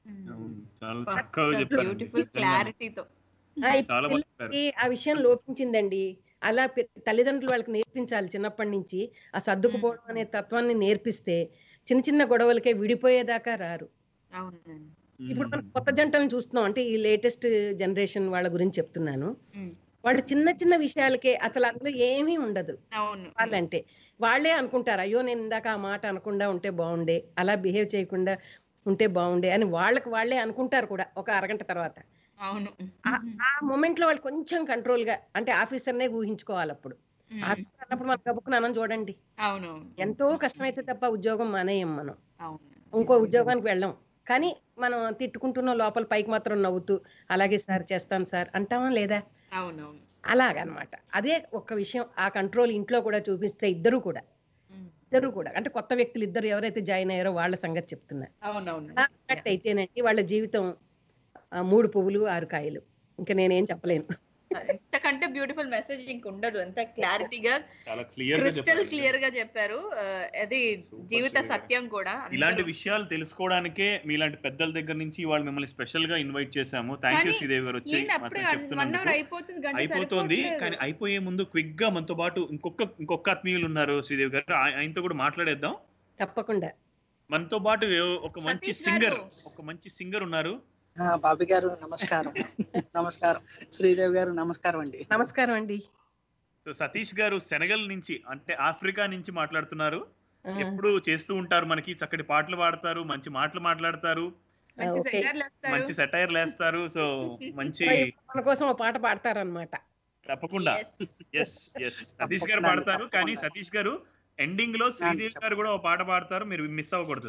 చాలా చక్కగా చెప్పారు బ్యూటిఫుల్ క్లారిటీతో ఆ, ఈ చాలా బాగా చెప్పారు పిల్లలకి ఆ విషయం లోపించిందండి అలా పె- తల్లిదండ్రులు వాళ్ళకి నేర్పించాలి చిన్నప్పటి నుంచి ఆ సర్దుకుపోవడం అనే తత్వాన్ని నేర్పిస్తే చిన్న చిన్న గొడవలకే విడిపోయేదాకా రారు అవునండి ఇప్పుడు మనం కొత్త జంటలను చూస్తున్నాం అంటే ఈ లేటెస్ట్ జనరేషన్ వాళ్ళ గురించి చెప్తున్నాను ఉమ్. వాళ్ళు చిన్న చిన్న విషయాలకే అసలు అందులో ఏమీ ఉండదు అవును వాళ్ళంటే వాళ్ళే అనుకుంటారు అయ్యో నేను ఇందాక ఆ మాట అనకుండా ఉంటే బాగుండే అలా బిహేవ్ చేయకుండా ఉంటే బాగుండే అని వాళ్ళకి వాళ్ళే అనుకుంటారు కూడా ఒక అరగంట తర్వాత అవును ఆ- ఆ మూమెంట్ లో వాళ్ళు కొంచెం కంట్రోల్ గా అంటే ఆఫీసర్నే ఊహించుకోవాలి అప్పుడు ఉమ్. ఆఫీసర్ అన్నప్పుడు మనం గబుక్కుని అనం చూడండి అవును అవును ఎంతో కష్టమైతే తప్ప ఉద్యోగం మానేయం మనం అవును ఇంకో ఉద్యోగానికి వెళ్ళాం కానీ మనం తిట్టుకుంటున్న లోపల పైకి మాత్రం నవ్వుతూ అలాగే సార్ చేస్తాను సార్ అంటామా లేదా అవునవును అలాగనమాట అదే ఒక్క విషయం ఆ కంట్రోల్ ఇంట్లో కూడా చూపిస్తే ఇద్దరు కూడా ఉమ్. ఇద్దరు కూడా అంటే కొత్త వ్యక్తులు ఇద్దరు ఎవరైతే జాయిన్ అయ్యారో వాళ్ళ సంగతి చెప్తున్నా అవునవును అలా ఉన్నట్టు అయితేనండి వాళ్ళ జీవితం ఆ, మూడు పువ్వులు ఆరు కాయలు ఇంకా నేనేం చెప్పలేను ఎంతకంటే బ్యూటిఫుల్ మెసేజ్ ఇంక ఉండదు ఎంత క్లారిటీగా చాలా క్లియర్ గా క్రిస్టల్ చెప్పారు క్లియర్ గా చెప్పారు ఆ, అది Super జీవిత clear. సత్యం కూడా అందరూ- ఇలాంటి విషయాలు తెలుసుకోవడానికే మీలాంటి పెద్దల దగ్గర నుంచి ఇవాళ మిమ్మల్ని స్పెషల్ గా ఇన్వైట్ చేశాము థ్యాంక్ యూ కానీ శ్రీదేవి గారు వచ్చి ఏంటి అప్పుడే మాతో వన్ అవర్ చెప్తున్నందుకు అయిపోతుంది గంట అయిపోతుంది సరిపోవట్లేదు. కానీ అయిపోయే ముందు క్విక్ గా మనతో పాటు ఇంకొక ఇంకొక ఆత్మీయులు ఉన్నారు శ్రీదేవి గారు ఆయ- ఆయనతో కూడా మాట్లాడేద్దాం తప్పకుండా మనతో పాటు ఏ- ఒక మంచి సతీష్ సింగర్ గారు. ఒక మంచి సింగర్ ఉన్నారు ఆ, బాబీ గారు నమస్కారం నమస్కారం శ్రీదేవి గారు నమస్కారం అండి నమస్కారం అండి సో సతీష్ గారు సెనగల్ నుంచి అంటే ఆఫ్రికా నుంచి మాట్లాడుతున్నారు ఆ, ఎప్పుడు చేస్తూ ఉంటారు మనకి చక్కటి పాటలు పాడతారు మంచి మాటలు మాట్లాడతారు మంచి ఓకే. సెటర్లు వేస్తారు. మంచి సెటైర్ లేస్తారు సో మంచి మన కోసం ఒక పాట పాడతారనమాట తప్పకుండా Yes. ఎస్ ఎస్ సతీష్ గారు తప్పకుండా, పాడతారు కానీ తప్పకుండా. సతీష్ గారు ఎండింగ్ లో శ్రీదేవి చెప్పండి. గారు కూడా ఒక పాట పాడతారు మీరు మిస్ అవ్వకూడదు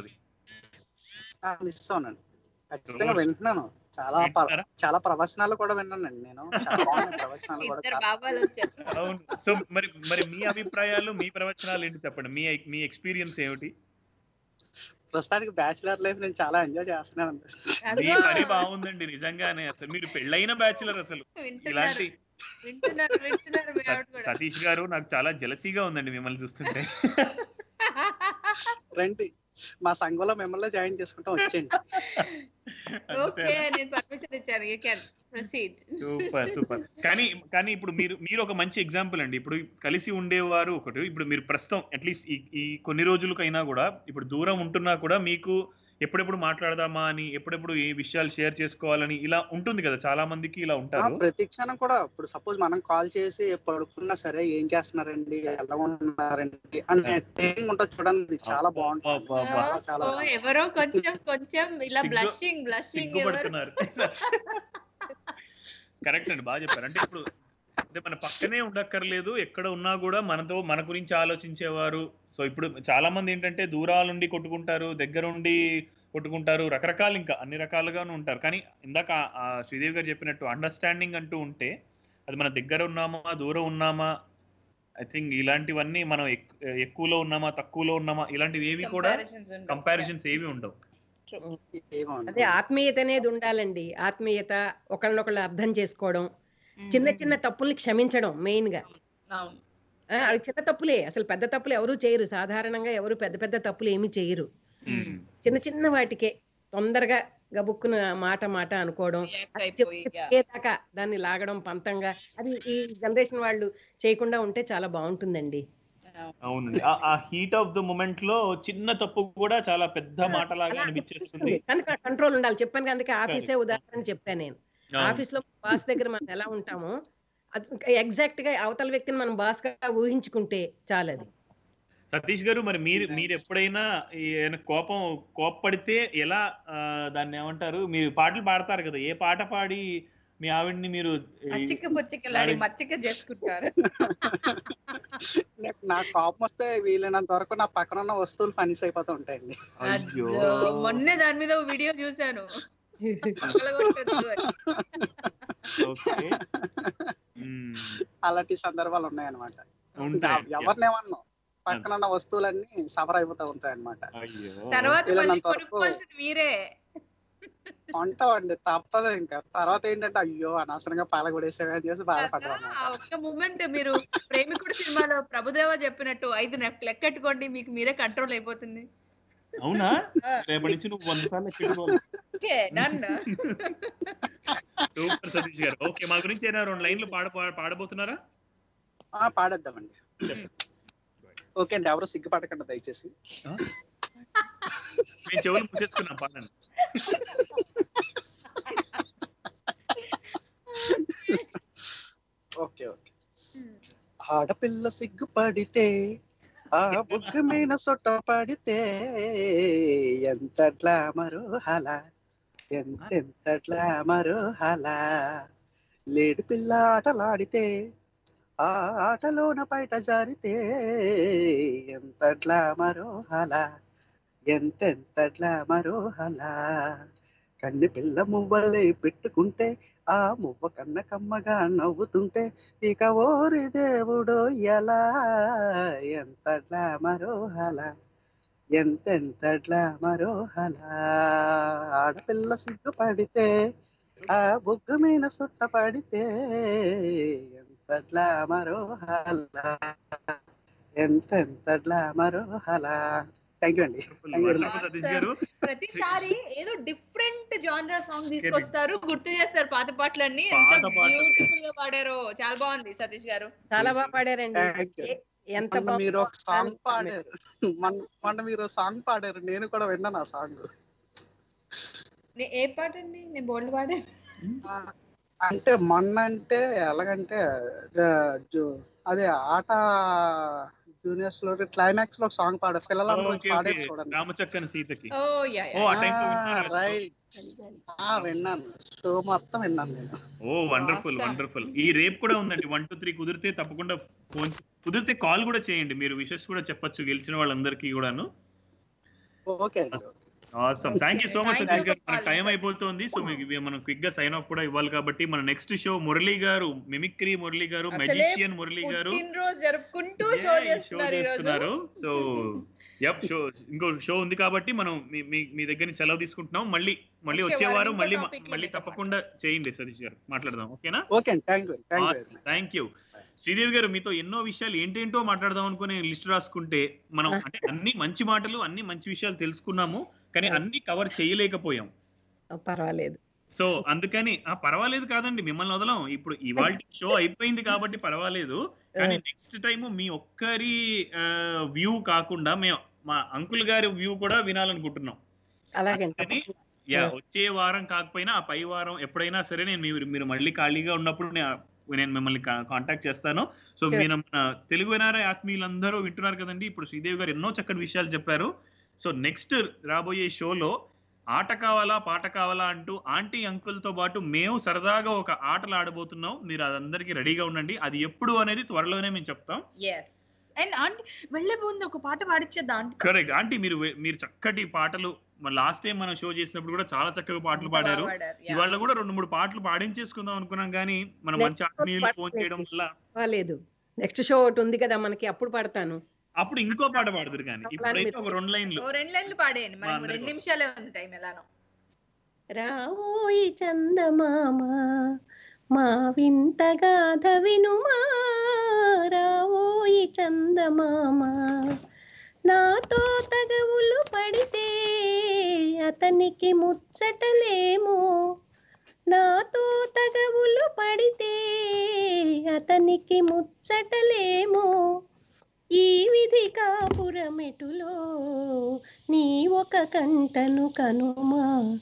మిస్ అవునండి ఖచ్చితంగా వింటున్నాను చాలా ప- వింటున్నారా? చాలా ప్రవచనాలు కూడా విన్నానండి నేను చాలా బాగున్నాయి ప్రవచనాలు కూడా ఇద్దరు చాలా- బాబాలు వచ్చారు అవును సో మరి మరి మీ అభిప్రాయాలు మీ ప్రవచనాలు ఏంటి చెప్పండి మీ మీ ఎక్స్పీరియన్స్ ఏమిటి ప్రస్తుతానికి బ్యాచిలర్ లైఫ్ నేను చాలా ఎంజాయ్ చేస్తున్నాను మీ పని బాగుందండి నిజంగానే అసలు మీరు పెళ్ళైన బ్యాచులర్ అసలు వింటున్నారు ఇలాంటి వింటున్నారు వింటున్నారు మీ ఆవిడ స- కూడా సతీష్ గారు నాకు చాలా జలసీగా ఉందండి మిమ్మల్ని చూస్తుంటే రండి మా సంఘంలో మిమ్మల్ని జాయిన్ చేసుకుంటాం వచ్చేయండి ఓకే నేను పర్మిషన్ ఇచ్చాను you can proceed super super కానీ కానీ ఇప్పుడు మీరు మీరు ఒక మంచి ఎగ్జాంపుల్ అండి ఇప్పుడు కలిసి ఉండేవారు ఒకటి ఇప్పుడు మీరు ప్రస్తుతం అట్లీస్ట్ ఈ ఈ కొన్ని రోజులకైనా కూడా ఇప్పుడు దూరం ఉంటున్నా కూడా మీకు ఎప్పుడెప్పుడు మాట్లాడదామా అని ఎప్పుడెప్పుడు ఏ విషయాలు షేర్ చేసుకోవాలని ఇలా ఉంటుంది కదా చాలా మందికి ఇలా ఆ, ఉంటారు ప్రతి క్షణం కూడా ఇప్పుడు సపోజ్ మనం కాల్ చేసి పడుకున్నా సరే ఏం చేస్తున్నారండి ఎలా ఉన్నారండి అనే ట్రైనింగ్ ఉంటుంది చూడండి చాలా బాగుంటుంది అబ్బా, అబ్బా. చాలా చాలా ఓ, ఎవరో కొంచెం కొంచెం ఇలా సిగ్గు- బ్లషింగ్ బ్లషింగ్ ఎవరు సిగ్గుపడుతున్నారు కరెక్ట్ అండి బాగా చెప్పారు అంటే ఇప్పుడు అంటే మన పక్కనే ఉండక్కర్లేదు ఎక్కడ ఉన్నా కూడా మనతో మన గురించి ఆలోచించేవారు సో ఇప్పుడు చాలా మంది ఏంటంటే దూరాలుండి కొట్టుకుంటారు దగ్గర ఉండి కొట్టుకుంటారు రకరకాలు ఇంకా అన్ని రకాలుగాను ఉంటారు కానీ ఇందాక ఆ- ఆ శ్రీదేవి గారు చెప్పినట్టు అండర్స్టాండింగ్ అంటూ ఉంటే అది మన దగ్గర ఉన్నామా దూరం ఉన్నామా ఐ థింక్ ఇలాంటివన్నీ మనం ఎక్- ఎక్కువలో ఉన్నామా తక్కువలో ఉన్నామా ఇలాంటివి ఏవి కూడా Comparisons ఉండవు. కంపారిజన్స్ ఏవి ఉండవు ఏమో అదే ఆత్మీయత అనేది ఉండాలండి ఆత్మీయత ఒకళ్ళనొకళ్ళు అర్థం చేసుకోవడం Mm. చిన్న చిన్న తప్పుల్ని క్షమించడం మెయిన్ గా అవును ఆ, అవి చిన్న తప్పులే అసలు పెద్ద తప్పులు ఎవరు చేయరు సాధారణంగా ఎవరు పెద్ద పెద్ద తప్పులు ఏమీ చేయరు మ్మ్. చిన్న చిన్న వాటికే తొందరగా గబుక్కున మాట మాట అనుకోవడం React అది అయిపోయి, చెప్పి yeah. చెప్పేదాకా దాన్ని లాగడం పంతంగా అది ఈ జనరేషన్ వాళ్ళు చేయకుండా ఉంటే చాలా బాగుంటుందండి అవునండి ఆ- ఆ హీట్ ఆఫ్ ద మూమెంట్ లో చిన్న తప్పు కూడా చాలా పెద్ద మాటలాగా అలా అనిపించేస్తుంది కానీ కంట్రోల్ ఉండాలి చెప్పాను అందుకే ఆఫీసే Correct. ఉదాహరణ చెప్పాను నేను అవును. ఆఫీస్ లో బాస్ దగ్గర మనం ఎలా ఉంటామో ఎగ్జాక్ట్ గా అవతల వ్యక్తిని మనం బాస్ గా ఊహించుకుంటే చాలు అది సతీష్ గారు మరి మీరు మీరు ఎప్పుడైనా ఏమైనా కోపం కోప్పడితే ఎలా ఆ, దాన్ని ఏమంటారు మీరు పాటలు పాడతారు కదా ఏ పాట పాడి మీ ఆవిడ్ని మీరు ఈ- మచ్చిక పుచ్చికలాడి అది- మచ్చిక చేసుకుంటారు నాకు- నాకు కోపం వస్తే వీలైనంత వరకు నా పక్కన ఉన్న వస్తువులు ఫనీస్ అయిపోతూ ఉంటాయండి అయ్యో అయ్యో, మొన్నే దాని మీద వీడియో చూశాను పగలగొట్టొద్దు అని. ఓకే మ్మ్. అలాంటి సందర్భాలు ఉన్నాయన్నమాట ఉంటాయి ఎవరినేమన్నా పక్కన ఉన్న వస్తువులన్నీ సఫర్ అయిపోతూ ఉంటాయి అన్నమాట అయ్యో తర్వాత మళ్ళీ వీళ్ళనంత వరకు- కొనుక్కోవాల్సింది మీరే ఉంటామండి తప్పదు ఇంకా తర్వాత ఏంటంటే అయ్యో అనవసరంగా పాలగొడేసాడు అని చేసి బాధపడ్డాం కదా, అన్నమాట. ఆ ఒక్క మూమెంట్ మీరు ప్రేమికుడు సినిమాలో ప్రభుదేవ చెప్పినట్టు ఐదు నెక్ లెక్కెట్టుకోండి మీకు మీరే కంట్రోల్ అయిపోతుంది అవునా రేపటి నుంచి నువ్వు వంద సార్లు ఎక్కించుకోవాలి ఓకే డన్ సూపర్ సతీష్ గారు ఓకే మా గురించి ఏమైనా రెండు లైన్లు పాడ పాడ- పాడబోతున్నారా ఆ, పాడేద్దామండి ఓకే అండి ఎవరు సిగ్గుపడకండి దయచేసి మేము చెవులు మూసేసుకున్నాం పాడండి ఓకే ఓకే ఆడపిల్ల సిగ్గుపడితే ఆ బుగ్గ మీద సొట్ట పడితే ఎంతట్లా మరోహల ఎంతెంతట్లా మరోహల లేడి పిల్ల ఆటలాడితే ఆ ఆటలోన బయట జారితే ఎంతట్లా మరోహల ఎంతెంతట్లా మరోహల కన్ని పిల్ల మువ్వలే పెట్టుకుంటే ఆ మువ్వ కన్న కమ్మగా నవ్వుతుంటే ఇక ఓరి దేవుడు ఎలా ఎంతట్లా మరోహల ఎంతెంతట్లా మరోహల ఆడపిల్ల సిగ్గుపడితే ఆ బుగ్గ మీద సుట్ట పడితే ఎంతట్లా మరోహల ఎంతెంతట్లా మరోహల థ్యాంక్ యూ అండి Thank you very much. Wonderful, Satish గారు ప్రతిసారి ఏదో డిఫరెంట్ జానరా సాంగ్ తీసుకొస్తారు గుర్తు చేస్తారు పాత పాటలన్నీ ఎంత పాత పాటలు. బ్యూటిఫుల్ గా పాడారో చాలా బాగుంది సతీష్ గారు చాలా బాగా పాడారండి Thank you. ఏ- ఎంత మొన్న మీరు ఒక సాంగ్ బాగుందో పాడారు మొన్న మొన్న మీరు సాంగ్ పాడారు నేను కూడా విన్నాను ఆ సాంగ్ నే- ఏ పాట అండి నేను బోల్డ్ పాడాను అంటే మొన్న అంటే ఎలాగంటే ఆ, జు- అదే ఆట జూనియర్స్ లో క్లైమాక్స్ లో ఒక సాంగ్ పాడారు పిల్లలందరూ వచ్చి ఓకే, ఓకే. పాడేది చూడండి రామచక్కని సీతకి ఓ యా ఓ ఆ టైంలో విన్నారా? రైట్ విన్నాను షో మొత్తం విన్నాను నేను ఓ వండర్ఫుల్ Awesome. వండర్ఫుల్ ఈ రేపు కూడా ఉందండి వన్ టూ త్రీ కుదిరితే తప్పకుండా ఫోన్ కుదిరితే కాల్ కూడా చేయండి మీరు విషెస్ కూడా చెప్పొచ్చు గెలిచిన వాళ్ళందరికీ కూడాను ఓకే అండి awesome thank you so much Thank you Satish గారు for మన calling. టైం అయిపోతుంది సో మీకు ఇవి మనం క్విక్ గా సైన్ ఆఫ్ కూడా ఇవ్వాలి కాబట్టి మన నెక్స్ట్ షో మురళి గారు మిమిక్రీ మురళి గారు అసలే మెజిషియన్ మురళి గారు పుట్టినరోజు జరుపుకుంటూ Yeah, షో ఈ show చేస్తున్నారు ఈ రోజు చేస్తున్నారు సో యప్ షో ఇంకో షో ఉంది కాబట్టి మనం మీ మీ- మీ దగ్గర నుంచి సెలవు తీసుకుంటున్నాం మళ్ళీ మళ్ళీ వచ్చే వచ్చే వారం వారం ఇంకో మళ్ళీ topic లో మళ్ళీ మీతో తప్పకుండా చేయండి సతీష్ గారు మాట్లాడదాం ఓకేనా ఓకే అండి thank you thank you thank you Sridevi గారు మీతో ఎన్నో విషయాలు ఏంటేంటో మాట్లాడదాం అనుకుని లిస్ట్ రాసుకుంటే మనం అంటే అన్ని మంచి మాటలు అన్ని మంచి విషయాలు తెలుసుకున్నాము కానీ అన్ని కవర్ చేయలేకపోయాం పర్వాలేదు సో అందుకని ఆ పర్వాలేదు కాదండి మిమ్మల్ని వదలం ఇప్పుడు ఇవాళ షో అయిపోయింది కాబట్టి పర్వాలేదు కానీ నెక్స్ట్ టైం మీ ఒక్కరి వ్యూ కాకుండా మేము మా అంకుల్ గారి వ్యూ కూడా వినాలనుకుంటున్నాం అలాగే అందుకని యా వచ్చే వారం కాకపోయినా ఆ పై వారం ఎప్పుడైనా సరే నేను మీరు మీరు మళ్ళీ ఖాళీగా ఉన్నప్పుడు నే- నేను మిమ్మల్ని కాంటాక్ట్ చేస్తాను సో Sure. మీరు మన తెలుగు వినారా ఆత్మీయులందరూ వింటున్నారు కదండి ఇప్పుడు శ్రీదేవి గారు ఎన్నో చక్కటి విషయాలు చెప్పారు సో నెక్స్ట్ రాబోయే షోలో ఆట కావాలా పాట కావాలా అంటూ ఆంటీ అంకుల్ తో పాటు మేము సరదాగా ఒక ఆటలు ఆడబోతున్నాం మీరు అదందరికీ రెడీగా ఉండండి అది ఎప్పుడు అనేది త్వరలోనే మేము చెప్తాం ఎస్ అండ్ ఆంటీ వెళ్ళే ముందు ఒక పాట పాడిచ్చేద్దా ఆంటీ కరెక్ట్ ఆంటీ మీరు మీరు చక్కటి పాటలు లాస్ట్ టైం మనం షో చేసినప్పుడు కూడా చాలా చక్కగా పాటలు పాడారు ఇవాళ కూడా రెండు మూడు పాటలు పాడించేసుకుందాం అనుకున్నాం కానీ మన మంచి ఆత్మీయులు ఫోన్ చేయడం వల్ల లేదు నెక్స్ట్ షో ఒకటి ఉంది కదా మనకి అప్పుడు పడతాను అప్పుడు ఇంకో పాట పాడదురు కానీ ఇప్పుడైతే ఒక రెండు లైన్లు ఓ రెండు లైన్లు పాడేయండి మనకు అందరి రెండు కోసం. నిమిషాలే ఉంది టైం ఎలానో రావోయి చందమామ మా వింత గాథ వినుమా రావోయి చందమామ నాతో తగవులు పడితే అతనికి ముచ్చటలేమో నాతో తగవులు పడితే అతనికి ముచ్చటలేమో ఈ విధి కాపురమెటులో నీ ఒక కంటను కనుమా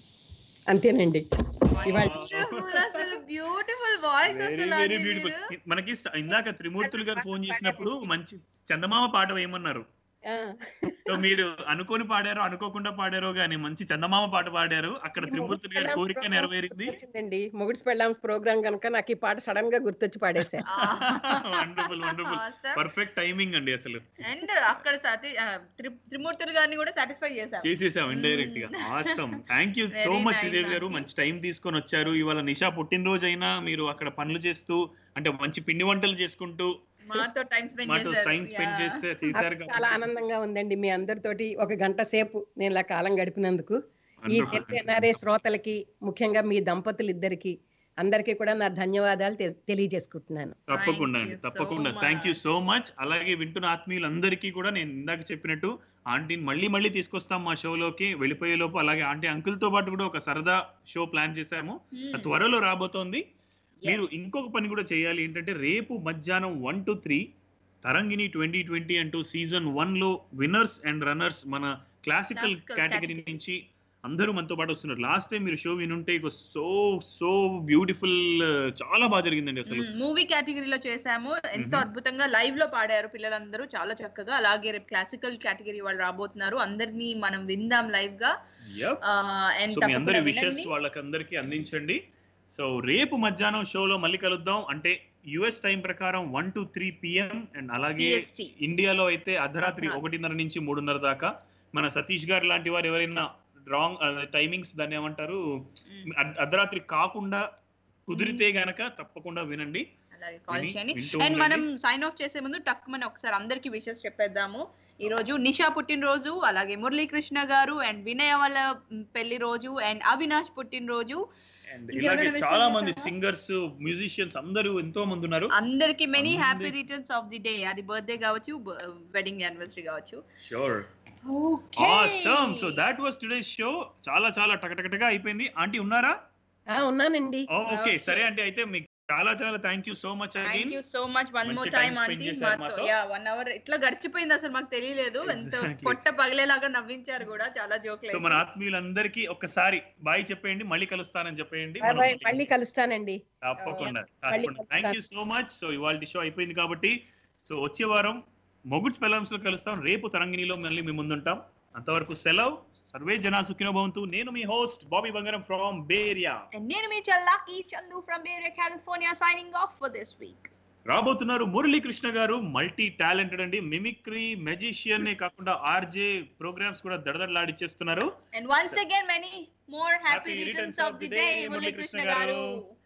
అంతేనండి ఇవాళ Beautiful, అసలు బ్యూటిఫుల్ వాయిస్ వెరీ అసలు వెరీ ఆంటీ బ్యూటిఫుల్ మీరు. మనకి స- ఇందాక త్రిమూర్తులు గారు ఫోన్ చేసినప్పుడు మంచి చందమామ పాట వేయమన్నారు ఆ, సో మీరు అనుకోని పాడారో అనుకోకుండా పాడారో గానీ మంచి చందమామ పాట పాడారు అక్కడ త్రిమూర్తులు గారి కోరిక నెరవేరింది వచ్చిందండి మొగుడ్స్ పెళ్ళాం ప్రోగ్రామ్ కనుక నాకు ఈ పాట సడన్ గా గుర్తొచ్చి పాడేశా wonderful wonderful Awesome. Perfect timing అండి అసలు అండ్ అక్కడ సతీ ఆ, త్రి- త్రిమూర్తులు గారిని కూడా సాటిస్ఫై చేశాం చేసేసాం ఇండైరెక్ట్ గా awesome thank you so Very much nice, Sridevi గారు aunty. మంచి టైం తీసుకొని వచ్చారు ఇవాళ నిషా పుట్టినరోజు అయినా మీరు అక్కడ పనులు చేస్తూ అంటే మంచి పిండి వంటలు చేసుకుంటూ మాతో టైం స్పెండ్ మాతో చేశారు టైం స్పెండ్ Yeah. చేస్తే చేశారు నాకు చాలా ఆనందంగా ఉందండి మీ అందరితోటి ఒక గంట సేపు నేను ఇలా కాలం గడిపినందుకు ఈ తెలుగు ఎన్ఆర్ఏ శ్రోతలకి ముఖ్యంగా మీ దంపతులు ఇద్దరికి అందరికీ కూడా నా ధన్యవాదాలు తె- తెలియజేసుకుంటున్నాను తప్పకుండా Thank అండి you so తప్పకుండా much. Thank you so much అలాగే వింటున్న ఆత్మీయులందరికీ కూడా నేను ఇందాక చెప్పినట్టు ఆంటీని మళ్ళీ మళ్ళీ తీసుకొస్తాం మా షోలోకి వెళ్ళిపోయే లోపు అలాగే ఆంటీ అంకుల్ తో పాటు కూడా ఒక సరదా షో ప్లాన్ చేశాము Hmm. అది త్వరలో రాబోతోంది Yes. మీరు ఇంకొక పని కూడా చేయాలి ఏంటంటే రేపు మధ్యాహ్నం one two three Tarangini twenty twenty అంటూ సీజన్ వన్ లో విన్నర్స్ అండ్ రన్నర్స్ మన క్లాసికల్ Classical కేటగిరీ category. నుంచి అందరూ మనతో పాటు వస్తున్నారు లాస్ట్ టైం మీరు షో వినుంటే సో సో బ్యూటిఫుల్ చాలా బాగా జరిగిందండి అసలు మూవీ కేటగిరీలో చేశాము ఎంతో Mhm. అద్భుతంగా లైవ్ లో పాడారు పిల్లలందరూ చాలా చక్కగా అలాగే రేపు క్లాసికల్ కేటగిరీ వాళ్ళు రాబోతున్నారు అందరినీ మనం విందాం లైవ్ గా Yep. అండ్ సో మీ అందరి విషెస్ వాళ్ళకందరికీ అందించండి సో రేపు మధ్యాహ్నం షోలో మళ్ళీ కలుద్దాం అంటే యుఎస్ టైం ప్రకారం one two three PM and అలాగే PST. ఇండియాలో అయితే అర్ధరాత్రి అర్ధరాత్రి. ఒకటిన్నర నుంచి మూడున్నర దాకా మన సతీష్ గారు లాంటి వారు ఎవరైనా రాంగ్ టైమింగ్స్ దాన్ని ఏమంటారు అర్ధ- అర్ధరాత్రి కాకుండా కుదిరితే గనక తప్పకుండా వినండి అలాగే కాల్ విని- చేయండి వింటూ అండ్ ఉండండి. మనం సైన్ ఆఫ్ చేసే ముందు టక్ మన ఒకసారి అందరికి విషెస్ చెప్పేద్దాము ఈ రోజు నిషా పుట్టినరోజు అలాగే మురళీకృష్ణ గారు అండ్ వినయ వాళ్ళ మ్, పెళ్లి రోజు అండ్ అవినాష్ పుట్టినరోజు And ఇంకెవరైనా ఇలాగే wish చాలా మంది చేశారా? సింగర్స్ మ్యూజిషియన్స్ అందరూ ఎంతో మంది ఉన్నారు అందరికి మెనీ అందరి- happy returns of the day అది బర్త్డే కావచ్చు వెడ్డింగ్ యానివర్సరీ కావచ్చు sure Okay. Awesome so that was today's show చాలా చాలా టకటకటగా అయిపోయింది ఆంటీ ఉన్నారా ఆ ఉన్నానండి ఓకే Okay. సరే అంటే అయితే మీకు చాలా చాలా thank you so much thank again you so much one మంచి more time time spend aunty చేశారు మాతో మాతో. యా వన్ అవర్ ఇట్లా గడిచిపోయింది అసలు మాకు తెలియలేదు ఎంత Exactly. పొట్ట పగిలేలాగా నవ్వించారు కూడా చాలా జోక్లు సో మన ఆత్మీయులందరికీ ఒక్కసారి బాయ్ చెప్పేయండి మళ్ళీ కలుస్తానని చెప్పేయండి Bye మనం bye. మళ్ళీ కలుస్తానండి తప్పకుండా మళ్ళీ తప్పకుండా thank you so much so ఇవాళ షో అయిపోయింది కాబట్టి సో వచ్చే వారం మొగుడ్స్ పెలమ్స్ లో కలుస్తాం రేపు తరంగిణిలో మళ్ళీ మీ ముందుంటాం అంతవరకు సెలవు సర్వే జనా సుఖినో భవంతు నేను మీ హోస్ట్ బాబీ బంగారం ఫ్రమ్ బేరియా And నేను మీ చల్లాకి Chandu from Bay Area California signing off for this week రాబోతున్నారు మురళీకృష్ణ గారు మల్టీ టాలెంటెడ్ అండి మిమిక్రీ మెజిషియన్ కాకుండా ఆర్జే ప్రోగ్రామ్స్ కూడా దడదడలాడిచ్చేస్తున్నారు And once again, many more happy, Happy returns returns of the day, Murali Krishna Garu.